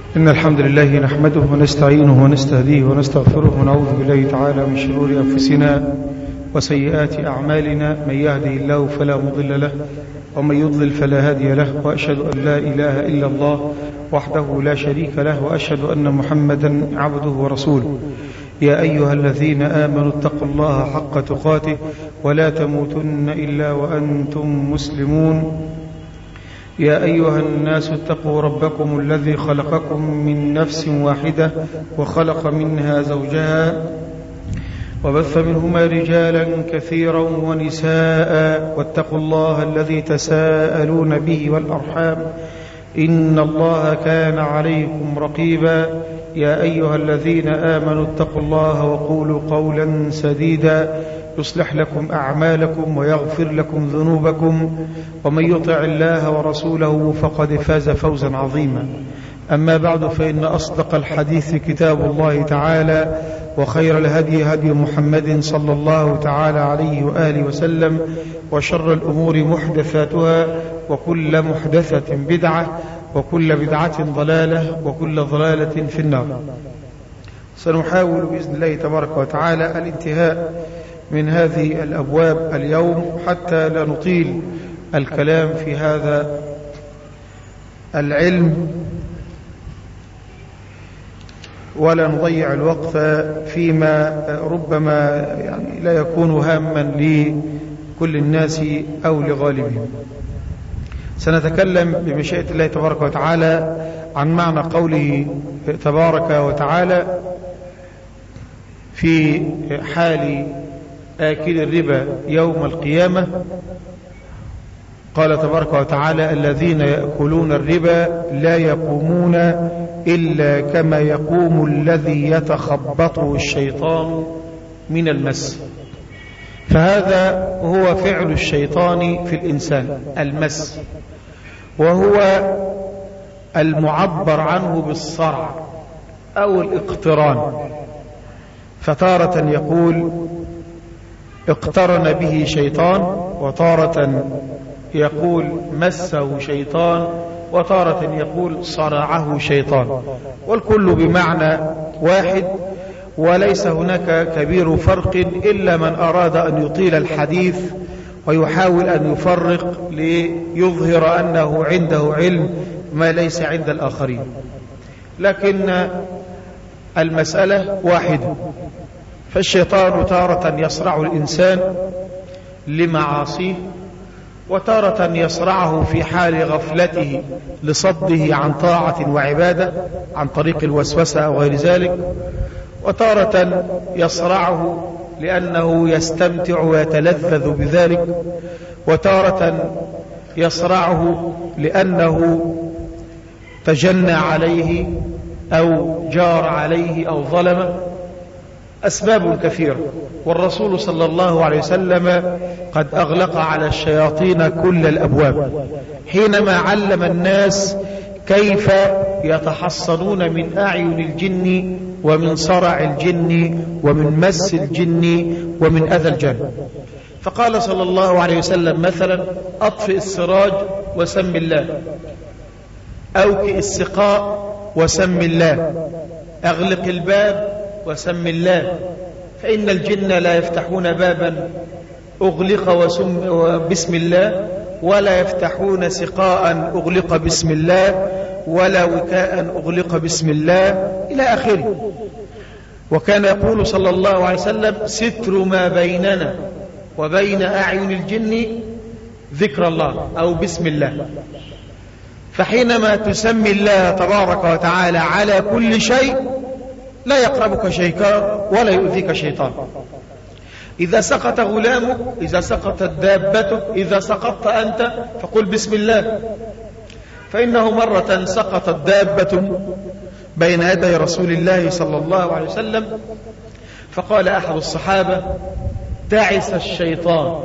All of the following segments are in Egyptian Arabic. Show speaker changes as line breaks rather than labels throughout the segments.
إن الحمد لله نحمده ونستعينه ونستهديه ونستغفره ونعوذ بالله تعالى من شرور أنفسنا وسيئات أعمالنا من يهده الله فلا مضل له ومن يضلل فلا هادي له وأشهد أن لا إله إلا الله وحده لا شريك له وأشهد أن محمدا عبده ورسوله يا أيها الذين آمنوا اتقوا الله حق تقاته ولا تموتن إلا وأنتم مسلمون يا أيها الناس اتقوا ربكم الذي خلقكم من نفس واحدة وخلق منها زوجها وبث منهما رجالا كثيرا ونساء واتقوا الله الذي تساءلون به والأرحام إن الله كان عليكم رقيبا يا أيها الذين آمنوا اتقوا الله وقولوا قولا سديدا يصلح لكم أعمالكم ويغفر لكم ذنوبكم ومن يطع الله ورسوله فقد فاز فوزا عظيما أما بعد فإن أصدق الحديث كتاب الله تعالى وخير الهدي هدي محمد صلى الله تعالى عليه وآله وسلم وشر الأمور محدثاتها وكل محدثة بدعة وكل بدعة ضلالة وكل ضلالة في النار سنحاول بإذن الله تبارك وتعالى الانتهاء من هذه الأبواب اليوم حتى لا نطيل الكلام في هذا العلم ولا نضيع الوقت فيما ربما يعني لا يكون هاما لكل الناس أو لغالبهم سنتكلم بمشيئة الله تبارك وتعالى عن معنى قوله تبارك وتعالى في حال آكل الربا يوم القيامة قال تبارك وتعالى الذين يأكلون الربا لا يقومون إلا كما يقوم الذي يتخبطه الشيطان من المس فهذا هو فعل الشيطان في الإنسان المس وهو المعبر عنه بالصرع أو الاقتران فتارة يقول اقترن به شيطان وتارة يقول مسه شيطان وتارة يقول صرعه شيطان والكل بمعنى واحد وليس هناك كبير فرق إلا من أراد أن يطيل الحديث ويحاول أن يفرق ليظهر أنه عنده علم ما ليس عند الآخرين لكن المسألة واحدة فالشيطان تارة يصرع الإنسان لمعاصيه وتارة يصرعه في حال غفلته لصده عن طاعة وعبادة عن طريق الوسوسة أو غير ذلك وتارة يصرعه لأنه يستمتع ويتلذذ بذلك وتارة يصرعه لأنه تجنى عليه أو جار عليه أو ظلمه أسباب كثيرة والرسول صلى الله عليه وسلم قد أغلق على الشياطين كل الأبواب حينما علم الناس كيف يتحصنون من أعين الجن ومن صرع الجن ومن مس الجن ومن أذى الجن فقال صلى الله عليه وسلم مثلا أطفئ السراج وسم الله أوكئ السقاء وسم الله أغلق الباب وسم الله فإن الجن لا يفتحون بابا أغلق وسم بسم الله ولا يفتحون سقاء أغلق بسم الله ولا وكاء أغلق بسم الله إلى آخره وكان يقول صلى الله عليه وسلم ستر ما بيننا وبين أعين الجن ذكر الله أو بسم الله فحينما تسمي الله تبارك وتعالى على كل شيء لا يقربك شيطان ولا يؤذيك شيطان إذا سقط غلامك إذا سقطت دابتك إذا سقطت أنت فقل بسم الله فإنه مرة سقطت دابة بين يدي رسول الله صلى الله عليه وسلم فقال أحد الصحابة تعس الشيطان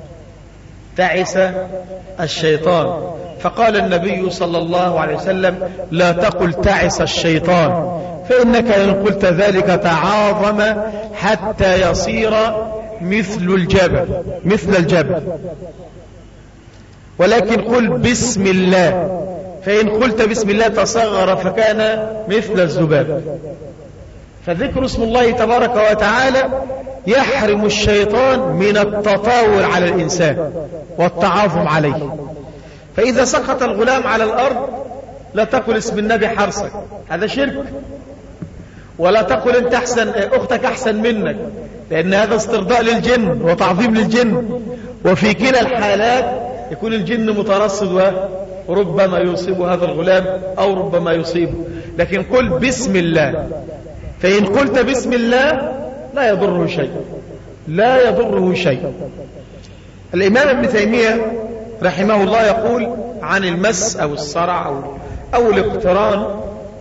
تعس الشيطان فقال النبي صلى الله عليه وسلم لا تقل تعس الشيطان فإنك إن قلت ذلك تعاظم حتى يصير مثل الجبل مثل الجبل ولكن قل بسم الله فإن قلت بسم الله تصغر فكان مثل الذباب فذكر اسم الله تبارك وتعالى يحرم الشيطان من التطاول على الإنسان والتعاظم عليه فإذا سقط الغلام على الأرض لا تقل اسم النبي حرصك هذا شرك ولا تقل انت احسن اختك احسن منك لان هذا استرضاء للجن وتعظيم للجن وفي كلا الحالات يكون الجن مترصد وربما يصيب هذا الغلام او ربما يصيبه لكن قل بسم الله فان قلت بسم الله لا يضره شيء لا يضره شيء الامام ابن تيميه رحمه الله يقول عن المس او الصرع او, أو الاقتران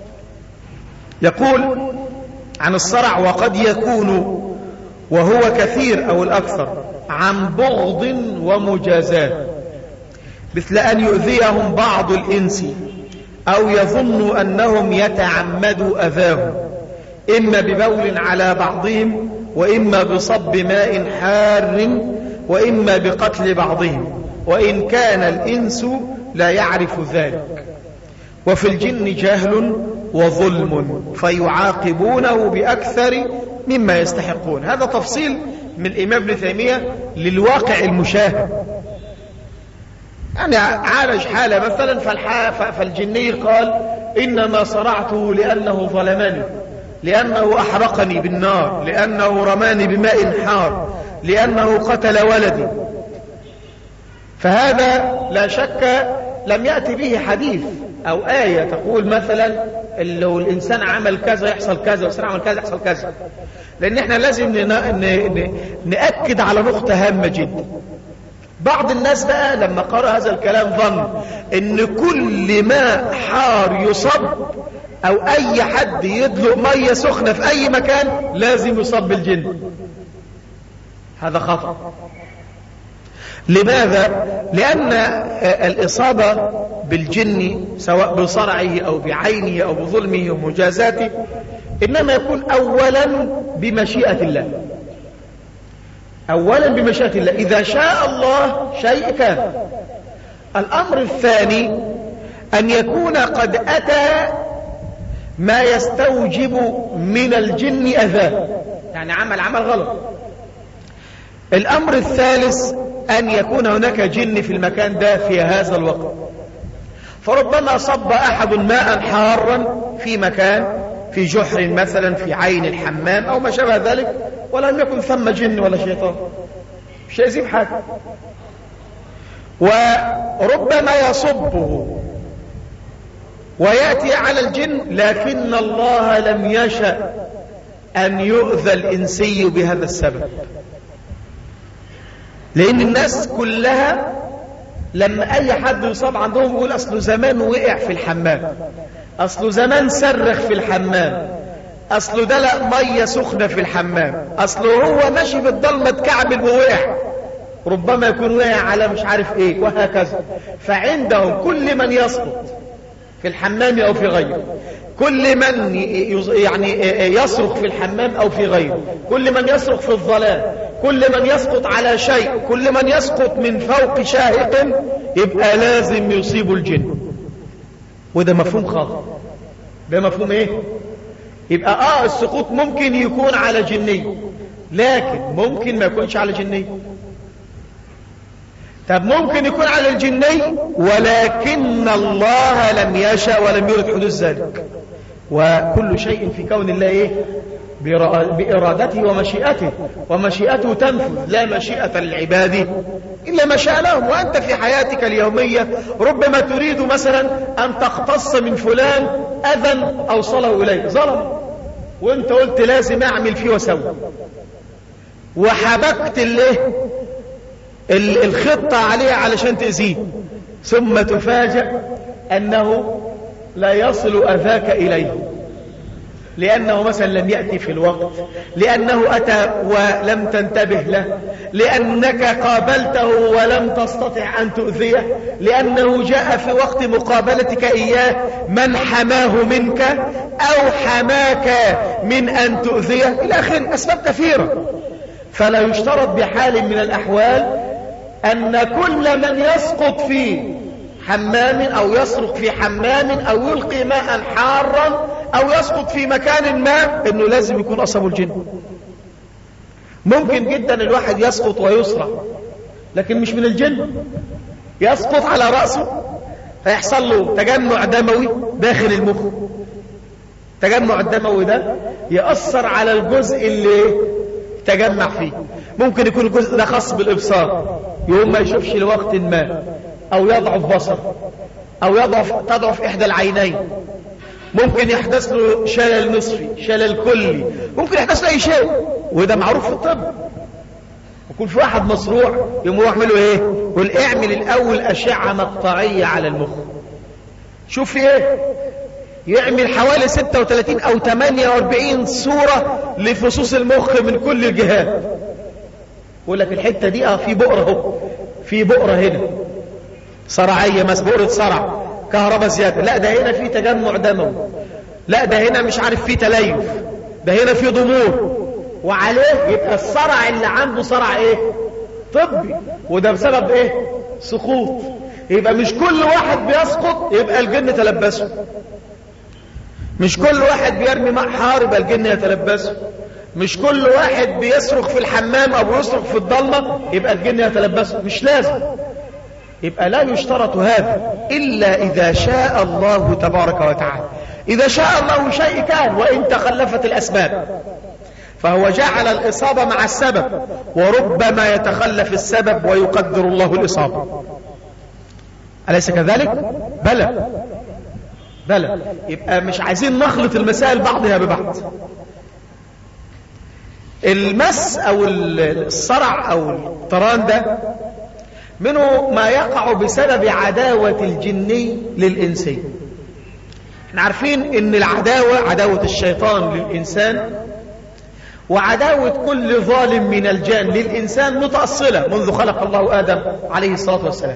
يقول عن الصرع وقد يكون وهو كثير أو الأكثر عن بغض ومجازات مثل أن يؤذيهم بعض الإنس أو يظن أنهم يتعمدوا أذاهم إما ببول على بعضهم وإما بصب ماء حار وإما بقتل بعضهم وإن كان الإنس لا يعرف ذلك وفي الجن جهل وظلم فيعاقبونه بأكثر مما يستحقون هذا تفصيل من الإمام ابن تيمية للواقع المشاهد يعني عالج حالة مثلا فالجني قال إنما صرعته لأنه ظلمني لأنه أحرقني بالنار لأنه رماني بماء حار لأنه قتل ولدي فهذا لا شك لم يأتي به حديث أو آية تقول مثلا لو الإنسان عمل كذا يحصل كذا والإنسان عمل كذا يحصل كذا لأن احنا لازم نأكد على نقطة هامة جدا بعض الناس بقى لما قرأ هذا الكلام ظن ان كل ما حار يصب او اي حد يدلق مية سخنة في اي مكان لازم يصب الجن هذا خطأ لماذا؟ لأن الإصابة بالجن سواء بصرعه أو بعينه أو بظلمه ومجازاته إنما يكون أولا بمشيئة الله أولا بمشيئة الله إذا شاء الله شيء كان الأمر الثاني أن يكون قد أتى ما يستوجب من الجن أذاه يعني عمل عمل غلط الأمر الثالث أن يكون هناك جن في المكان ده في هذا الوقت فربما صب أحد ماء حارا في مكان في جحر مثلا في عين الحمام أو ما شابه ذلك ولم يكن ثم جن ولا شيطان مش هيزيب حاجة وربما يصبه ويأتي على الجن لكن الله لم يشأ أن يؤذى الإنسي بهذا السبب لأن الناس كلها لما أي حد يصاب عندهم يقول أصله زمان وقع في الحمام أصله زمان صرخ في الحمام أصله دلق مية سخنة في الحمام أصله هو ماشي بالضلمة اتكعبل ووقع ربما يكون وقع على مش عارف ايه وهكذا فعندهم كل من يسقط في الحمام أو في غيره كل من يعني يصرخ في الحمام أو في غيره كل من يصرخ في الظلام كل من يسقط على شيء كل من يسقط من فوق شاهق يبقى لازم يصيب الجن وده مفهوم خاطئ ده مفهوم ايه يبقى اه السقوط ممكن يكون على جني لكن ممكن ما يكونش على جني طب ممكن يكون على الجني ولكن الله لم يشاء ولم يرد حدوث ذلك وكل شيء في كون الله ايه بإرادته ومشيئته ومشيئته تنفذ لا مشيئة للعباد إلا ما شاء لهم وأنت في حياتك اليومية ربما تريد مثلا أن تختص من فلان أذى أوصله إليه ظلم وانت قلت لازم أعمل فيه وسوي وحبكت الايه الخطة عليه علشان تأذيه ثم تفاجأ أنه لا يصل أذاك إليه لأنه مثلا لم يأتي في الوقت لأنه أتى ولم تنتبه له لأنك قابلته ولم تستطع أن تؤذيه لأنه جاء في وقت مقابلتك إياه من حماه منك أو حماك من أن تؤذيه إلى آخر أسباب كثيرة فلا يشترط بحال من الأحوال أن كل من يسقط في
حمام أو يصرخ في حمام أو يلقي ماء حارا أو يسقط في مكان ما إنه لازم يكون أصابه الجن ممكن جدا الواحد يسقط ويسرع لكن مش من الجن يسقط على رأسه فيحصل له تجمع دموي داخل المخ التجمع الدموي ده يأثر على الجزء اللي تجمع فيه ممكن يكون الجزء ده خاص بالإبصار يوم ما يشوفش لوقت ما أو يضعف بصر أو يضعف تضعف إحدى العينين ممكن يحدث له شلل نصفي شلل كلي ممكن يحدث له أي شيء وده معروف في الطب يكون في واحد مصروع يقوم هو يعملوا ايه يقول اعمل الاول اشعه مقطعيه على المخ شوف في ايه يعمل حوالي 36 او 48 صوره لفصوص المخ من كل الجهات يقول لك الحته دي اه في بؤره اهو في بؤره هنا صرعيه مثلا بؤره صرع كهرباء زياده لا ده هنا في تجمع دموي لا ده هنا مش عارف في تليف ده هنا في ضمور وعليه يبقى الصرع اللي عنده صرع ايه طبي وده بسبب ايه سقوط يبقى مش كل واحد بيسقط يبقى الجن تلبسه مش كل واحد بيرمي ماء حار يبقى الجن يتلبسه مش كل واحد بيصرخ في الحمام او يصرخ في الضلمه يبقى الجن يتلبسه مش لازم يبقى لا يشترط هذا إلا إذا شاء الله تبارك وتعالى إذا شاء الله شيء كان وإن تخلفت الأسباب فهو جعل الإصابة مع السبب وربما يتخلف السبب ويقدر الله الإصابة أليس كذلك؟ بلى بلى يبقى مش عايزين نخلط المسائل بعضها ببعض المس أو الصرع أو الطران ده منه ما يقع بسبب عداوة الجني للإنسي احنا عارفين ان العداوة عداوة الشيطان للإنسان وعداوة كل ظالم من الجان للإنسان متأصلة منذ خلق الله آدم عليه الصلاة والسلام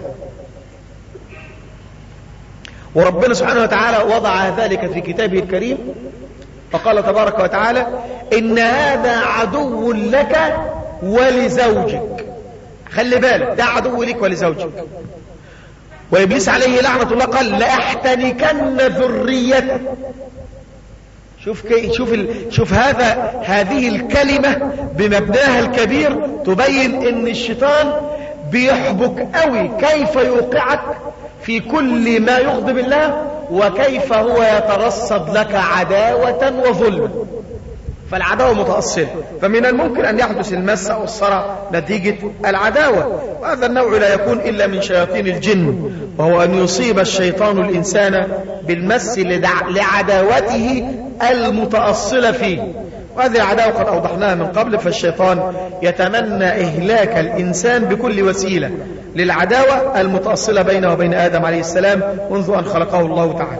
وربنا سبحانه وتعالى وضع ذلك في كتابه الكريم فقال تبارك وتعالى إن هذا عدو لك ولزوجك خلي بالك ده عدو لك ولزوجك وإبليس عليه لعنة الله قال لأحتنكن ذريته شوف كي شوف ال... شوف هذا هذه الكلمة بمبناها الكبير تبين ان الشيطان بيحبك قوي كيف يوقعك في كل ما يغضب الله وكيف هو يترصد لك عداوة وظلما فالعداوة متأصلة فمن الممكن أن يحدث المس أو الصرع نتيجة العداوة وهذا النوع لا يكون إلا من شياطين الجن وهو أن يصيب الشيطان الإنسان بالمس لعداوته المتأصلة فيه وهذه العداوة قد أوضحناها من قبل فالشيطان يتمنى إهلاك الإنسان بكل وسيلة للعداوة المتأصلة بينه وبين آدم عليه السلام منذ أن خلقه الله تعالى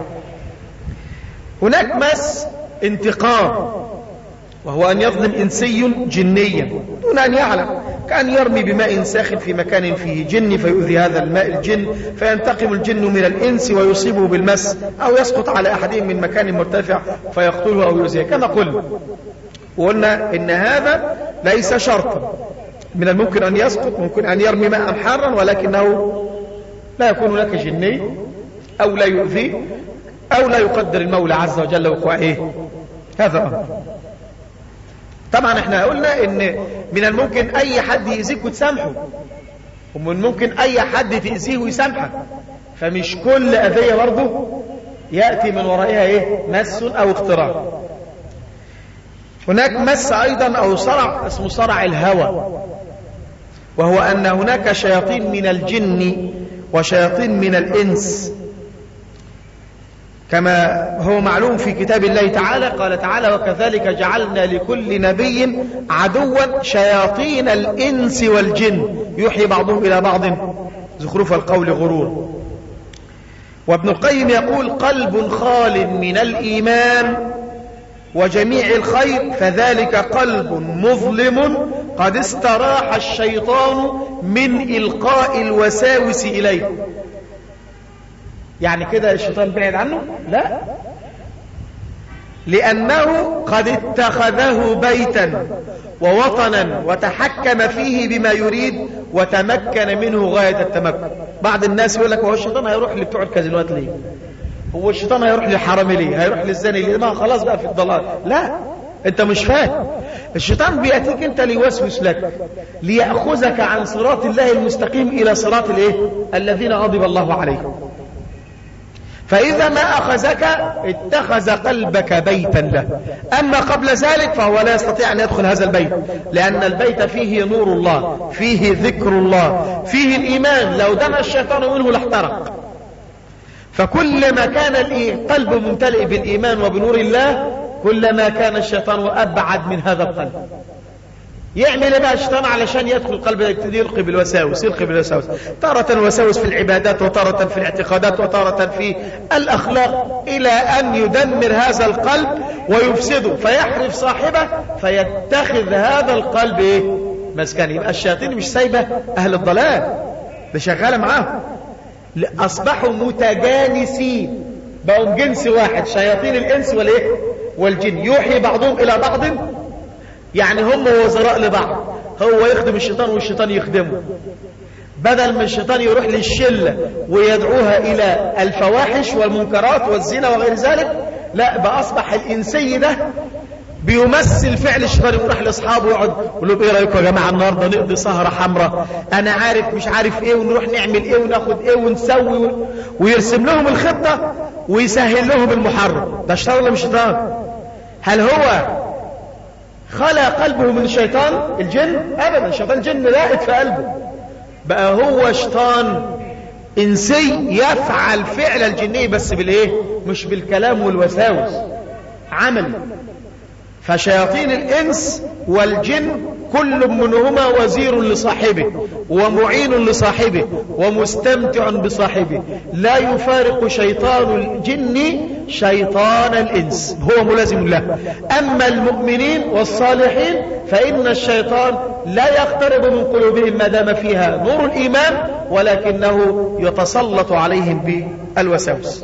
هناك مس انتقام وهو أن يظلم إنسي جنيا دون أن يعلم كأن يرمي بماء ساخن في مكان فيه جن فيؤذي هذا الماء الجن فينتقم الجن من الإنس ويصيبه بالمس أو يسقط على أحدهم من مكان مرتفع فيقتله أو يؤذيه كما قلنا وقلنا إن هذا ليس شرطا من الممكن أن يسقط ممكن أن يرمي ماء حارا ولكنه لا يكون لك جني أو لا يؤذي أو لا يقدر المولى عز وجل وقوعه هذا أمر طبعا احنا قلنا ان من الممكن اي حد يأذيك وتسامحه ومن ممكن اي حد تأذيه ويسامحك فمش كل اذية برضه يأتي من ورائها ايه مس او اختراع هناك مس ايضا او صرع اسمه صرع الهوى وهو ان هناك شياطين من الجن وشياطين من الانس كما هو معلوم في كتاب الله تعالى قال تعالى وكذلك جعلنا لكل نبي عدوا شياطين الإنس والجن يوحي بعضهم إلى بعض زخرف القول غرور وابن القيم يقول قلب خال من الإيمان وجميع الخير فذلك قلب مظلم قد استراح الشيطان من إلقاء الوساوس إليه يعني كده الشيطان بعد عنه لا لأنه قد اتخذه بيتا ووطنا وتحكم فيه بما يريد وتمكن منه غاية التمكن بعض الناس يقول لك هو الشيطان هيروح لبتوع الكازينوات ليه هو الشيطان هيروح للحرامي ليه هيروح للزاني ليه ما خلاص بقى في الضلال لا انت مش فاهم الشيطان بيأتيك انت ليوسوس لك ليأخذك عن صراط الله المستقيم الى صراط الايه الذين غضب الله عليهم فإذا ما أخذك اتخذ قلبك بيتا له أما قبل ذلك فهو لا يستطيع أن يدخل هذا البيت لأن البيت فيه نور الله فيه ذكر الله فيه الإيمان لو دنا الشيطان منه لاحترق فكلما كان القلب ممتلئ بالإيمان وبنور الله كلما كان الشيطان أبعد من هذا القلب يعمل ايه بقى الشيطان علشان يدخل القلب يبتدي يلقي بالوساوس يلقي بالوساوس تارة وساوس في العبادات وتارة في الاعتقادات وتارة في الأخلاق إلى أن يدمر هذا القلب ويفسده فيحرف صاحبه فيتخذ هذا القلب ايه مسكن يبقى الشياطين مش سايبة أهل الضلال ده شغالة معاهم أصبحوا متجانسين بقوا جنس واحد شياطين الإنس والإيه والجن يوحي بعضهم إلى بعض يعني هم وزراء لبعض هو يخدم الشيطان والشيطان يخدمه بدل ما الشيطان يروح للشلة ويدعوها إلى الفواحش والمنكرات والزنا وغير ذلك لا بأصبح الإنسي ده بيمثل فعل الشيطان يروح لاصحابه ويقعد يقول لهم ايه رايكم يا جماعه النهارده نقضي سهره حمراء انا عارف مش عارف ايه ونروح نعمل ايه وناخد ايه ونسوي ويرسم لهم الخطه ويسهل لهم المحرم ده شيطان ولا مش شيطان هل هو خلى قلبه من الشيطان الجن ابدا الشيطان جن لائد في قلبه بقى هو شيطان انسي يفعل فعل الجني بس بالايه مش بالكلام والوساوس عمل فشياطين الانس والجن كل منهما وزير لصاحبه ومعين لصاحبه ومستمتع بصاحبه لا يفارق شيطان الجن شيطان الإنس هو ملازم له أما المؤمنين والصالحين فإن الشيطان لا يقترب من قلوبهم ما دام فيها نور الإيمان ولكنه يتسلط عليهم بالوساوس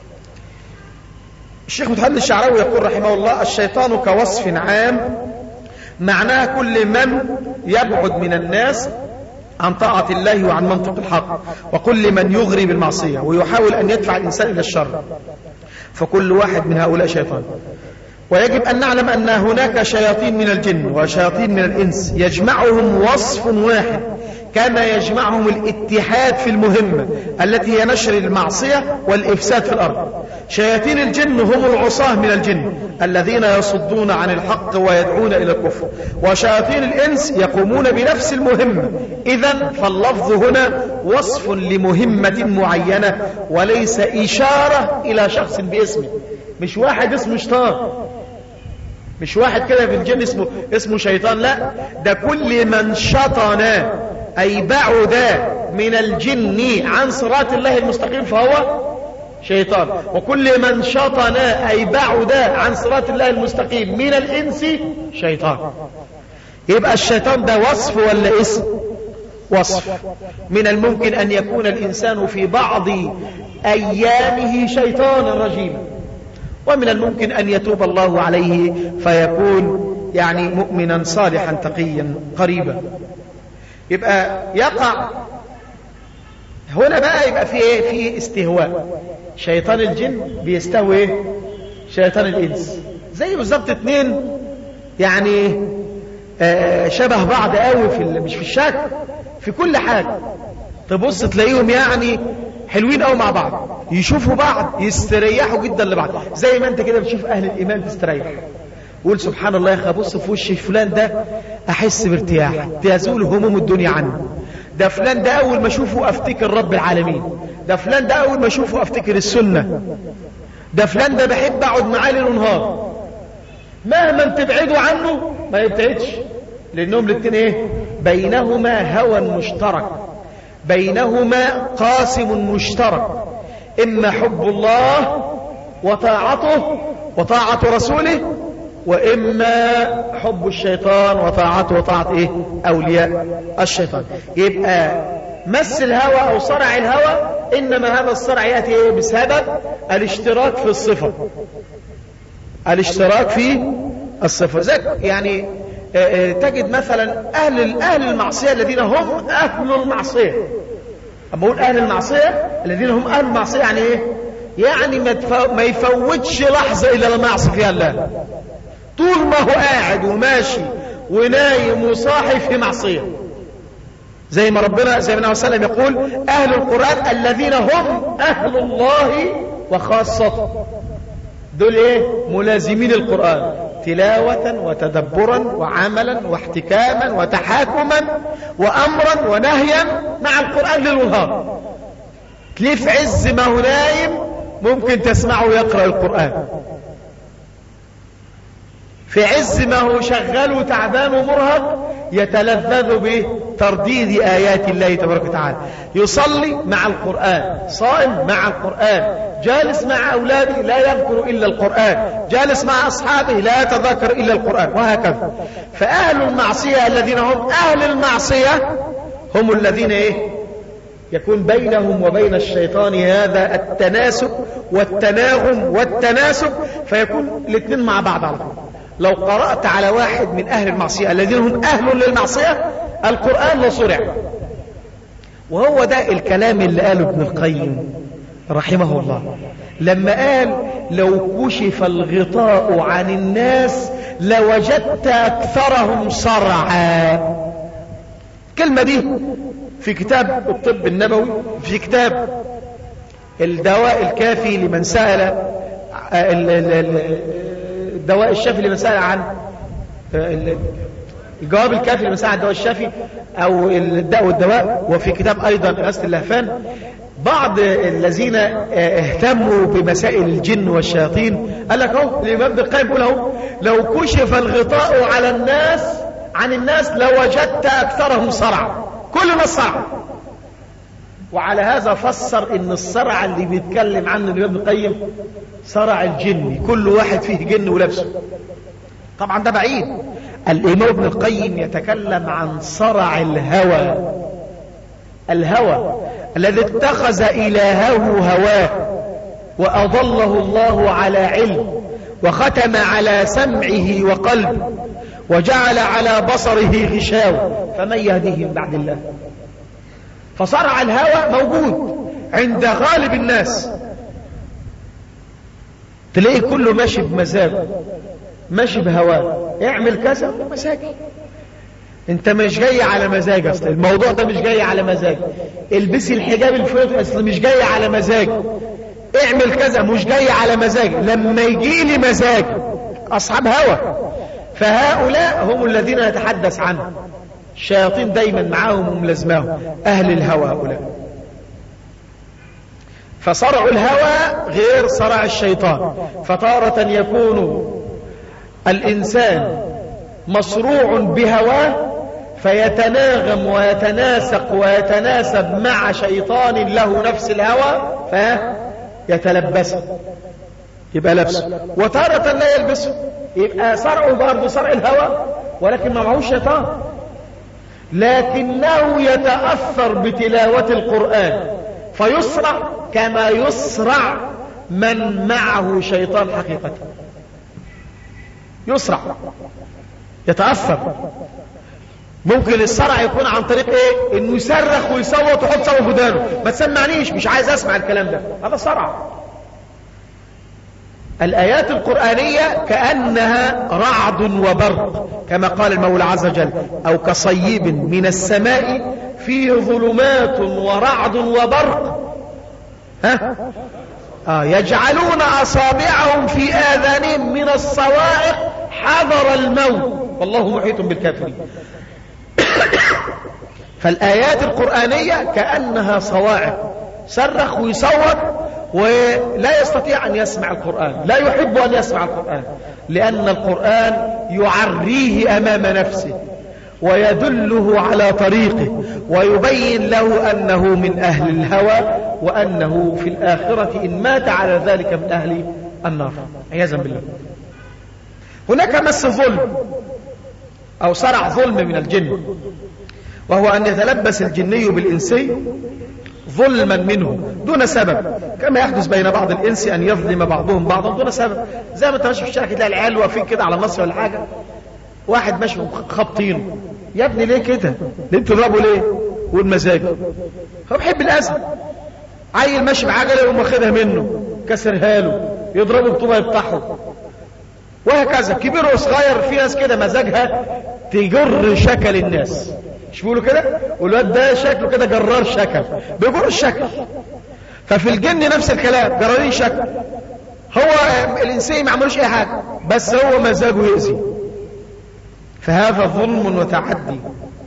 الشيخ محمد الشعراوي يقول رحمه الله الشيطان كوصف عام معناه كل من يبعد من الناس عن طاعة الله وعن منطق الحق وكل من يغري بالمعصية ويحاول أن يدفع الإنسان إلى الشر فكل واحد من هؤلاء شيطان ويجب أن نعلم أن هناك شياطين من الجن وشياطين من الإنس يجمعهم وصف واحد كما يجمعهم الاتحاد في المهمة التي هي نشر المعصية والإفساد في الأرض شياطين الجن هم العصاة من الجن الذين يصدون عن الحق ويدعون إلى الكفر وشياطين الإنس يقومون بنفس المهمة إذا فاللفظ هنا وصف لمهمة معينة وليس إشارة إلى شخص باسمه مش واحد اسمه شيطان مش واحد كده في الجن اسمه اسمه شيطان لا ده كل من شطن أي بعد من الجن عن صراط الله المستقيم فهو شيطان وكل من شطن أي بعد عن صراط الله المستقيم من الإنس شيطان يبقى الشيطان ده وصف ولا اسم وصف من الممكن أن يكون الإنسان في بعض أيامه شيطانا رجيما ومن الممكن أن يتوب الله عليه فيكون يعني مؤمنا صالحا تقيا قريبا يبقى يقع هنا بقى يبقى في ايه في استهواء شيطان الجن بيستهوي ايه شيطان الانس زي بالظبط اتنين يعني آه شبه بعض قوي في مش في الشكل في كل حاجه تبص تلاقيهم يعني حلوين قوي مع بعض يشوفوا بعض يستريحوا جدا لبعض زي ما انت كده بتشوف اهل الايمان تستريح قول سبحان الله يا اخي ابص في وش فلان ده احس بارتياح تزول هموم الدنيا عنه ده فلان ده اول ما اشوفه افتكر رب العالمين ده فلان ده اول ما اشوفه افتكر السنه ده فلان ده بحب اقعد معاه ليل ونهار مهما تبعدوا عنه ما يبتعدش لانهم الاثنين ايه بينهما هوى مشترك بينهما قاسم مشترك اما حب الله وطاعته وطاعه رسوله وإما حب الشيطان وطاعته وطاعة إيه أولياء الشيطان يبقى مس الهوى أو صرع الهوى إنما هذا الصرع يأتي إيه بسبب الاشتراك في الصفة الاشتراك في الصفة ذلك يعني تجد مثلا أهل أهل المعصية الذين هم أهل المعصية اما اقول اهل المعصية الذين هم اهل المعصية يعني ايه يعني ما, ما يفوتش لحظة الى المعصية فيها الله طول ما هو قاعد وماشي ونايم وصاحي في معصية زي ما ربنا زي ما النبي صلى الله عليه وسلم يقول اهل القرآن الذين هم اهل الله وخاصته دول ايه ملازمين القرآن تلاوة وتدبرا وعملا واحتكاما وتحاكما وامرا ونهيا مع القرآن ليل ونهار تلاقيه في عز ما هو نايم ممكن تسمعه يقرأ القرآن في عز ما هو شغال وتعبان ومرهق يتلذذ بترديد آيات الله تبارك وتعالى يصلي مع القرآن صائم مع القرآن جالس مع أولاده لا يذكر إلا القرآن جالس مع أصحابه لا يتذكر إلا القرآن وهكذا فأهل المعصية الذين هم أهل المعصية هم الذين إيه يكون بينهم وبين الشيطان هذا التناسب والتناغم والتناسب فيكون الاثنين مع بعض على طول لو قرأت على واحد من أهل المعصية الذين هم أهل للمعصية القرآن لصرع وهو ده الكلام اللي قاله ابن القيم رحمه الله لما قال لو كشف الغطاء عن الناس لوجدت أكثرهم صرعا الكلمة دي في كتاب الطب النبوي في كتاب الدواء الكافي لمن سأل الدواء الشافي لمن سأل عن الجواب الكافي لمن سأل عن الدواء الشافي أو الداء والدواء وفي كتاب أيضا غسل اللهفان بعض الذين اهتموا بمسائل الجن والشياطين قال لك اهو الإمام ابن القيم بيقول اهو لو كشف الغطاء على الناس عن الناس لوجدت أكثرهم صرع كل الناس صرع وعلى هذا فسر ان الصرع اللي بيتكلم عنه الإمام ابن القيم صرع الجن كل واحد فيه جن ولبسه طبعا ده بعيد الإمام ابن القيم يتكلم عن صرع الهوى الهوى الذي اتخذ إلهه هواه وأضله الله على علم وختم على سمعه وقلبه وجعل على بصره غشاوة فمن يهديه من بعد الله فصرع الهوى موجود عند غالب الناس تلاقي كله ماشي بمزاجه ماشي بهواه اعمل كذا مزاجي انت مش جاي على مزاج اصلا الموضوع ده مش جاي على مزاج البسي الحجاب الفلوت اصلا مش جاي على مزاج اعمل كذا مش جاي على مزاج لما يجي لي مزاج اصحاب هوى فهؤلاء هم الذين نتحدث عنهم الشياطين دايما معاهم وملازماهم اهل الهوى هؤلاء فصرع الهوى غير صرع الشيطان فتارة يكون الإنسان مصروع بهواه فيتناغم ويتناسق ويتناسب مع شيطان له نفس الهوى فيتلبسه يبقى لبسه وتارة لا يلبسه يبقى صرعه برضه صرع الهوى ولكن ما معهوش شيطان لكنه يتأثر بتلاوة القرآن فيصرع كما يصرع من معه شيطان حقيقة يصرع يتأثر ممكن الصرع يكون عن طريق ايه انه يصرخ ويصوت ويحط صوت ودانه ما تسمعنيش مش عايز اسمع الكلام ده هذا صرع الآيات القرآنية كأنها رعد وبرق كما قال المولى عز وجل أو كصيب من السماء فيه ظلمات ورعد وبرق ها؟ آه يجعلون أصابعهم في آذانهم من الصواعق حذر الموت والله محيط بالكافرين فالآيات القرآنية كأنها صواعق صرخ ويصوت ولا يستطيع أن يسمع القرآن لا يحب أن يسمع القرآن لأن القرآن يعريه أمام نفسه ويدله على طريقه ويبين له أنه من أهل الهوى وأنه في الآخرة إن مات على ذلك من أهل النار عياذا بالله هناك مس ظلم أو صرع ظلم من الجن وهو أن يتلبس الجني بالإنسي ظلما منه دون سبب كما يحدث بين بعض الإنس أن يظلم بعضهم بعضا دون سبب زي ما انت ماشي في الشارع تلاقي العيال واقفين كده على مصر ولا حاجة واحد ماشي خابطين يا ابني ليه كده ليه بتضربوا ليه والمزاج هو بيحب الأذى عيل ماشي بعجلة يقوم واخدها منه كسرها له يضربه بطوبة يفتحه وهكذا كبير وصغير في ناس كده مزاجها تجر شكل الناس مش بيقولوا كده والواد ده شكله كده جرار شكل بيجر الشكل ففي الجن نفس الكلام جرارين شكل هو الانسان ما عملوش اي حاجه بس هو مزاجه يأذي فهذا ظلم وتعدي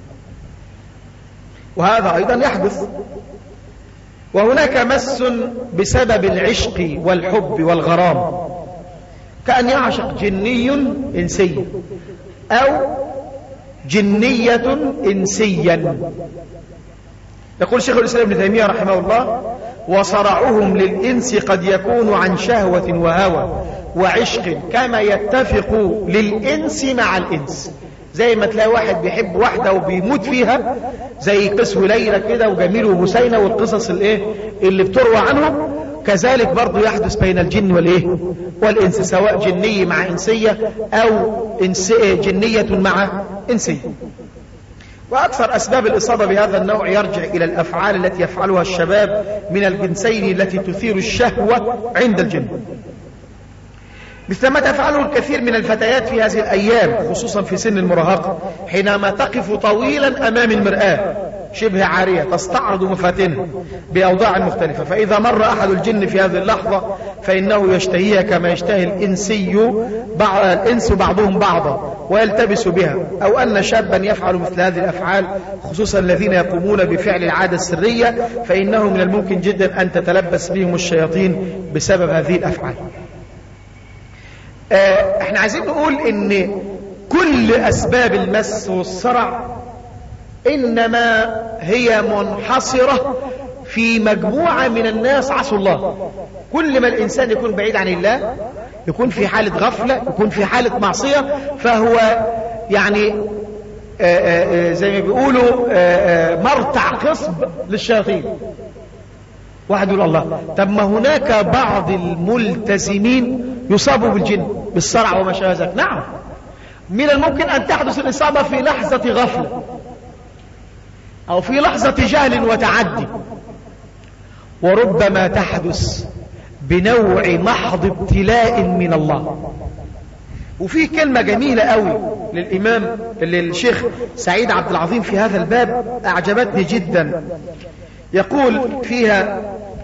وهذا ايضا يحدث وهناك مس بسبب العشق والحب والغرام كأن يعشق جني إنسي أو جنية إنسيا يقول شيخ الإسلام ابن تيمية رحمه الله وصرعهم للإنس قد يكون عن شهوة وهوى وعشق كما يتفق للإنس مع الإنس زي ما تلاقي واحد بيحب واحدة وبيموت فيها زي قسو ليلى كده وجميل وبسينة والقصص الايه اللي بتروى عنهم كذلك برضو يحدث بين الجن والايه والانس سواء جني مع انسية او إنس جنية مع انسية وأكثر أسباب الإصابة بهذا النوع يرجع إلى الأفعال التي يفعلها الشباب من الجنسين التي تثير الشهوة عند الجن مثل ما تفعله الكثير من الفتيات في هذه الأيام خصوصا في سن المراهقة حينما تقف طويلا أمام المرآة شبه عارية تستعرض مفاتنها بأوضاع مختلفة فإذا مر أحد الجن في هذه اللحظة فإنه يشتهيها كما يشتهي الإنسي بعض الإنس بعضهم بعضا ويلتبس بها أو أن شابا يفعل مثل هذه الأفعال خصوصا الذين يقومون بفعل العادة السرية فإنه من الممكن جدا أن تتلبس بهم الشياطين بسبب هذه الأفعال آه احنا عايزين نقول ان كل اسباب المس والصرع انما هي منحصرة في مجموعة من الناس عصوا الله كل ما الانسان يكون بعيد عن الله يكون في حالة غفلة يكون في حالة معصية فهو يعني آآ آآ زي ما بيقولوا آآ مرتع قصب للشياطين واحد يقول الله طب ما هناك بعض الملتزمين يصابوا بالجن بالصرع وما شابه ذلك نعم من الممكن أن تحدث الإصابة في لحظة غفلة أو في لحظة جهل وتعدي وربما تحدث بنوع محض ابتلاء من الله وفي كلمة جميلة قوي للإمام للشيخ سعيد عبد العظيم في هذا الباب أعجبتني جدا يقول فيها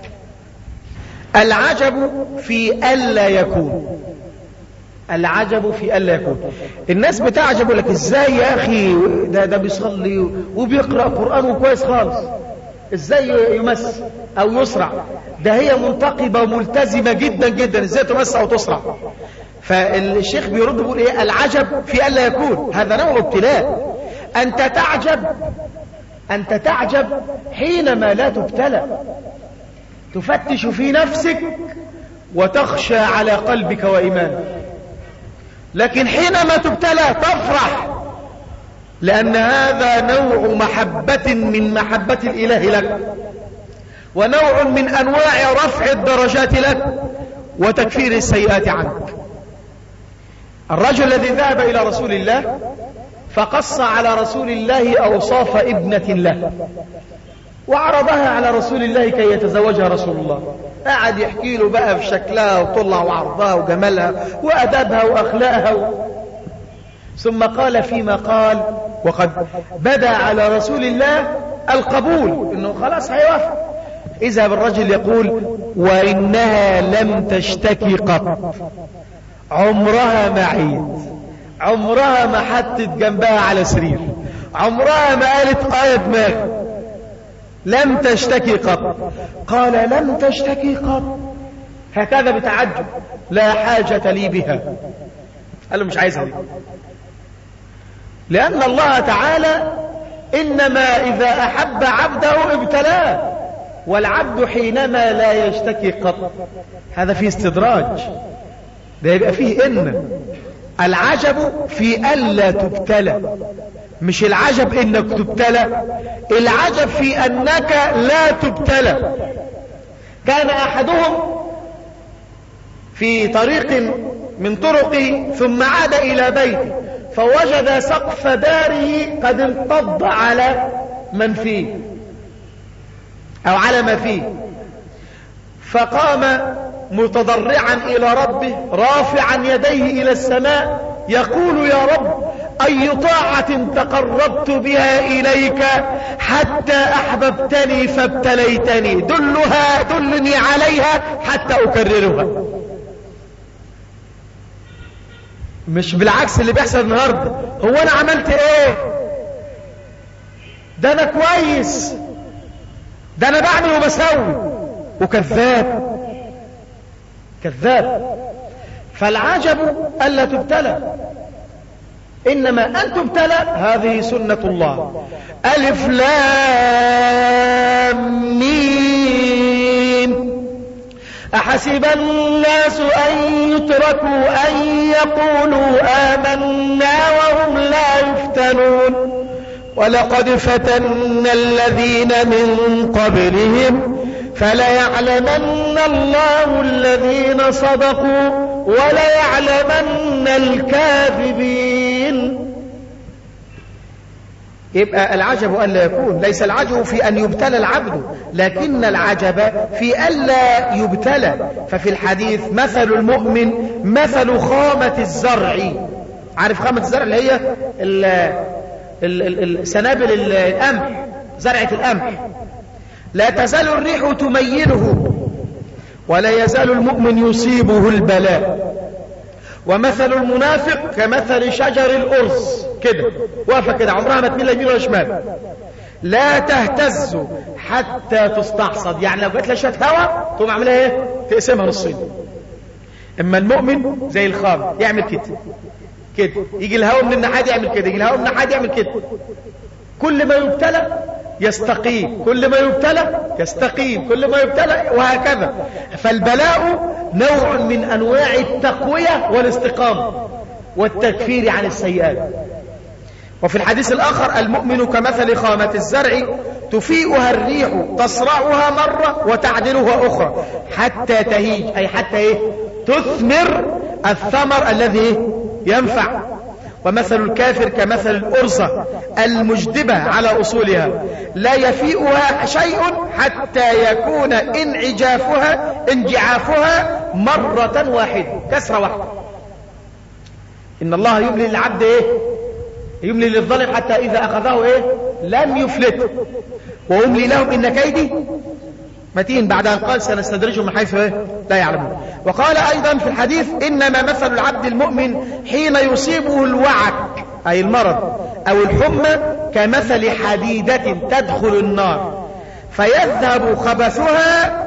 العجب في ألا يكون العجب في ألا يكون الناس بتعجب لك ازاي يا أخي ده, ده بيصلي وبيقرأ قرآن كويس خالص ازاي يمس او يسرع ده هي منتقبة وملتزمة جدا جدا ازاي تمس او تسرع فالشيخ بيرد بيقول ايه العجب في ألا يكون هذا نوع ابتلاء أنت تعجب أنت تعجب حينما لا تبتلى تفتش في نفسك وتخشى على قلبك وإيمانك لكن حينما تبتلى تفرح لأن هذا نوع محبة من محبة الإله لك ونوع من أنواع رفع الدرجات لك وتكفير السيئات عنك الرجل الذي ذهب إلى رسول الله فقص على رسول الله أوصاف ابنة له وعرضها على رسول الله كي يتزوجها رسول الله قعد يحكي له بقى في شكلها وطلع وعرضها وجمالها وأدبها وأخلاقها و... ثم قال فيما قال وقد بدا على رسول الله القبول انه خلاص هيوافق اذا بالرجل يقول وانها لم تشتكي قط عمرها ما عيد عمرها ما حطت جنبها على سرير عمرها ما قالت آية دماغ لم تشتكي قط قال لم تشتكي قط هكذا بتعجب لا حاجة لي بها قال له مش عايزها دي لأن الله تعالى إنما إذا أحب عبده ابتلاه والعبد حينما لا يشتكي قط هذا فيه استدراج ده يبقى فيه إن العجب في ألا تبتلى مش العجب انك تبتلى العجب في انك لا تبتلى كان احدهم في طريق من طرقه ثم عاد الى بيته فوجد سقف داره قد انقض على من فيه أو على ما فيه فقام متضرعا إلى ربه رافعا يديه إلى السماء يقول يا رب أي طاعة تقربت بها إليك حتى أحببتني فابتليتني دلها دلني عليها حتى أكررها مش بالعكس اللي بيحصل النهاردة هو أنا عملت إيه ده أنا كويس ده أنا بعمل وبسوي وكذاب كذاب فالعجب ألا تبتلى إنما أن تبتلى هذه سنة الله ألف لام ميم أحسب الناس أن يتركوا أن يقولوا آمنا وهم لا يفتنون ولقد فتنا الذين من قبلهم فليعلمن الله الذين صدقوا وليعلمن الكاذبين يبقى العجب ألا يكون ليس العجب في أن يبتلى العبد لكن العجب في ألا يبتلى ففي الحديث مثل المؤمن مثل خامة الزرع عارف خامة الزرع اللي هي ال ال ال سنابل القمح زرعة القمح لا تزال الريح تمينه ولا يزال المؤمن يصيبه البلاء ومثل المنافق كمثل شجر الأرز كده واقفة كده عمرها ما تميل يمين ولا شمال لا تهتز حتى تستحصد يعني لو جات لها شويه هواء تقوم عاملها ايه تقسمها نصين اما المؤمن زي الخام يعمل كده كده يجي الهواء من الناحيه يعمل كده يجي الهواء من الناحيه يعمل كده كل ما يبتلى يستقيم كل ما يبتلى يستقيم كل ما يبتلى وهكذا فالبلاء نوع من أنواع التقوية والاستقامة والتكفير عن السيئات وفي الحديث الآخر المؤمن كمثل خامة الزرع تفيئها الريح تصرعها مرة وتعدلها أخرى حتى تهيج أي حتى إيه تثمر الثمر الذي ينفع ومثل الكافر كمثل الأرزة المجدبة على أصولها لا يفيئها شيء حتى يكون انعجافها انجعافها مرة واحدة كسرة واحدة إن الله يملي للعبد إيه يملي للظالم حتى إذا أخذه إيه لم يفلت وأملي لهم إن كيدي متين بعد أن قال سنستدرجهم من حيث إيه؟ لا يعلمون وقال أيضا في الحديث إنما مثل العبد المؤمن حين يصيبه الوعك أي المرض أو الحمى كمثل حديدة تدخل النار فيذهب خبثها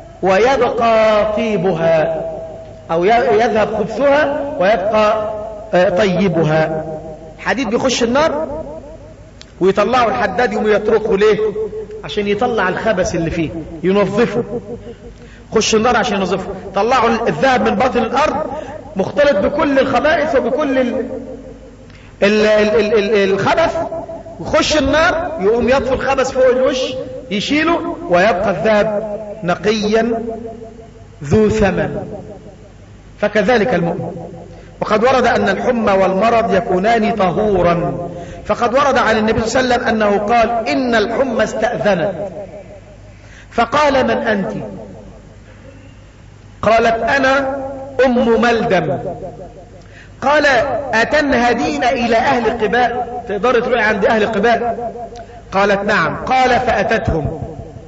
ويبقى طيبها أو يذهب خبثها ويبقى طيبها حديد بيخش النار ويطلعه الحداد يوم يتركه ليه عشان يطلع الخبث اللي فيه ينظفه خش النار عشان ينظفه طلعوا الذهب من باطن الارض مختلط بكل الخبائث وبكل ال ال ال ال الخبث وخش النار يقوم يطفي الخبث فوق الوش يشيله ويبقى الذهب نقيا ذو ثمن فكذلك المؤمن وقد ورد أن الحمى والمرض يكونان طهورا فقد ورد عن النبي صلى الله عليه وسلم أنه قال إن الحمى استأذنت فقال من أنت قالت أنا أم ملدم قال أتنهدين إلى أهل قباء تقدر تروحي عند أهل قباء قالت نعم قال فأتتهم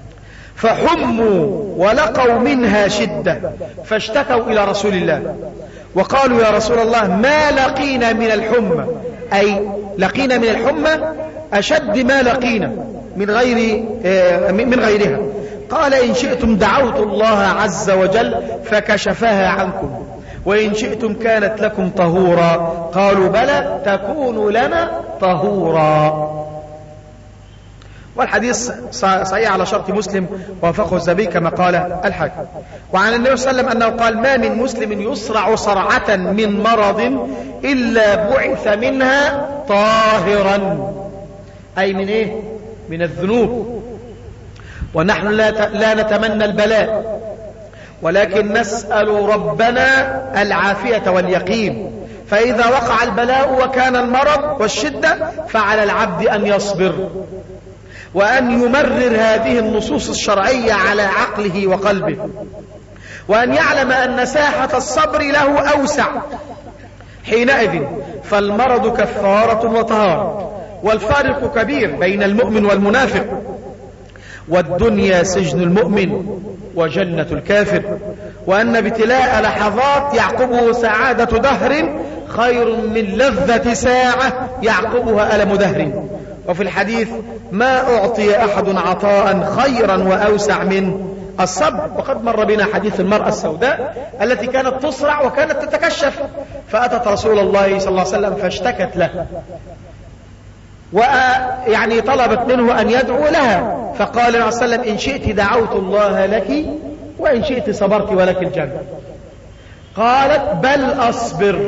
فحموا ولقوا منها شدة فاشتكوا إلى رسول الله وقالوا يا رسول الله ما لقينا من الحمى أي لقينا من الحمى أشد ما لقينا من غير من غيرها قال إن شئتم دعوت الله عز وجل فكشفها عنكم وإن شئتم كانت لكم طهورا قالوا بلى تكون لنا طهورا والحديث صحيح على شرط مسلم ووافقه الزبي كما قال الحاكم وعن النبي صلى الله عليه وسلم أنه قال ما من مسلم يصرع صرعة من مرض إلا بعث منها طاهرا أي من إيه من الذنوب ونحن لا لا نتمنى البلاء ولكن نسأل ربنا العافية واليقين فإذا وقع البلاء وكان المرض والشدة فعلى العبد أن يصبر وأن يمرر هذه النصوص الشرعية على عقله وقلبه وأن يعلم أن ساحة الصبر له أوسع حينئذ فالمرض كفارة وطهارة والفارق كبير بين المؤمن والمنافق والدنيا سجن المؤمن وجنة الكافر وأن ابتلاء لحظات يعقبه سعادة دهر خير من لذة ساعة يعقبها ألم دهر وفي الحديث ما أعطي أحد عطاء خيرا وأوسع من الصبر وقد مر بنا حديث المرأة السوداء التي كانت تصرع وكانت تتكشف فأتت رسول الله صلى الله عليه وسلم فاشتكت له ويعني طلبت منه أن يدعو لها فقال عليه وسلم إن شئت دعوت الله لك وإن شئت صبرت ولك الجنة قالت بل أصبر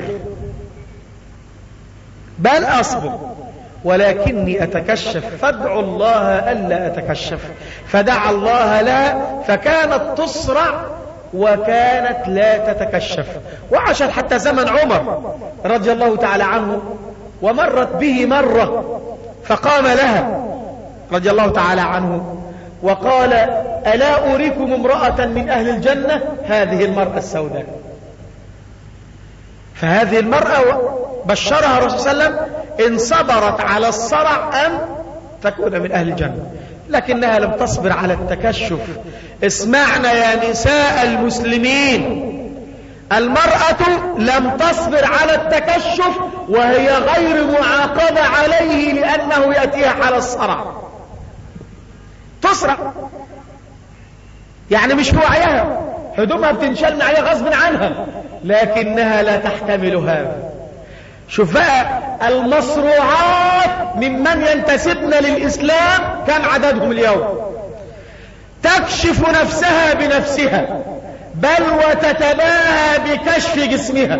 بل أصبر ولكني أتكشف فادعوا الله ألا أتكشف فدعا الله لا فكانت تصرع وكانت لا تتكشف وعاشت حتى زمن عمر رضي الله تعالى عنه ومرت به مرة فقام لها رضي الله تعالى عنه وقال ألا أريكم امرأة من أهل الجنة هذه المرأة السوداء فهذه المرأة بشرها الرسول صلى الله عليه وسلم إن صبرت على الصرع أن تكون من أهل الجنة لكنها لم تصبر على التكشف اسمعنا يا نساء المسلمين المرأة لم تصبر على التكشف وهي غير معاقبة عليه لأنه يأتيها حال الصرع تصرع يعني مش في وعيها هدومها بتنشل عليها غصب عنها لكنها لا تحتمل هذا شوف بقى المصروعات ممن ينتسبن للإسلام كم عددهم اليوم تكشف نفسها بنفسها بل وتتباهى بكشف جسمها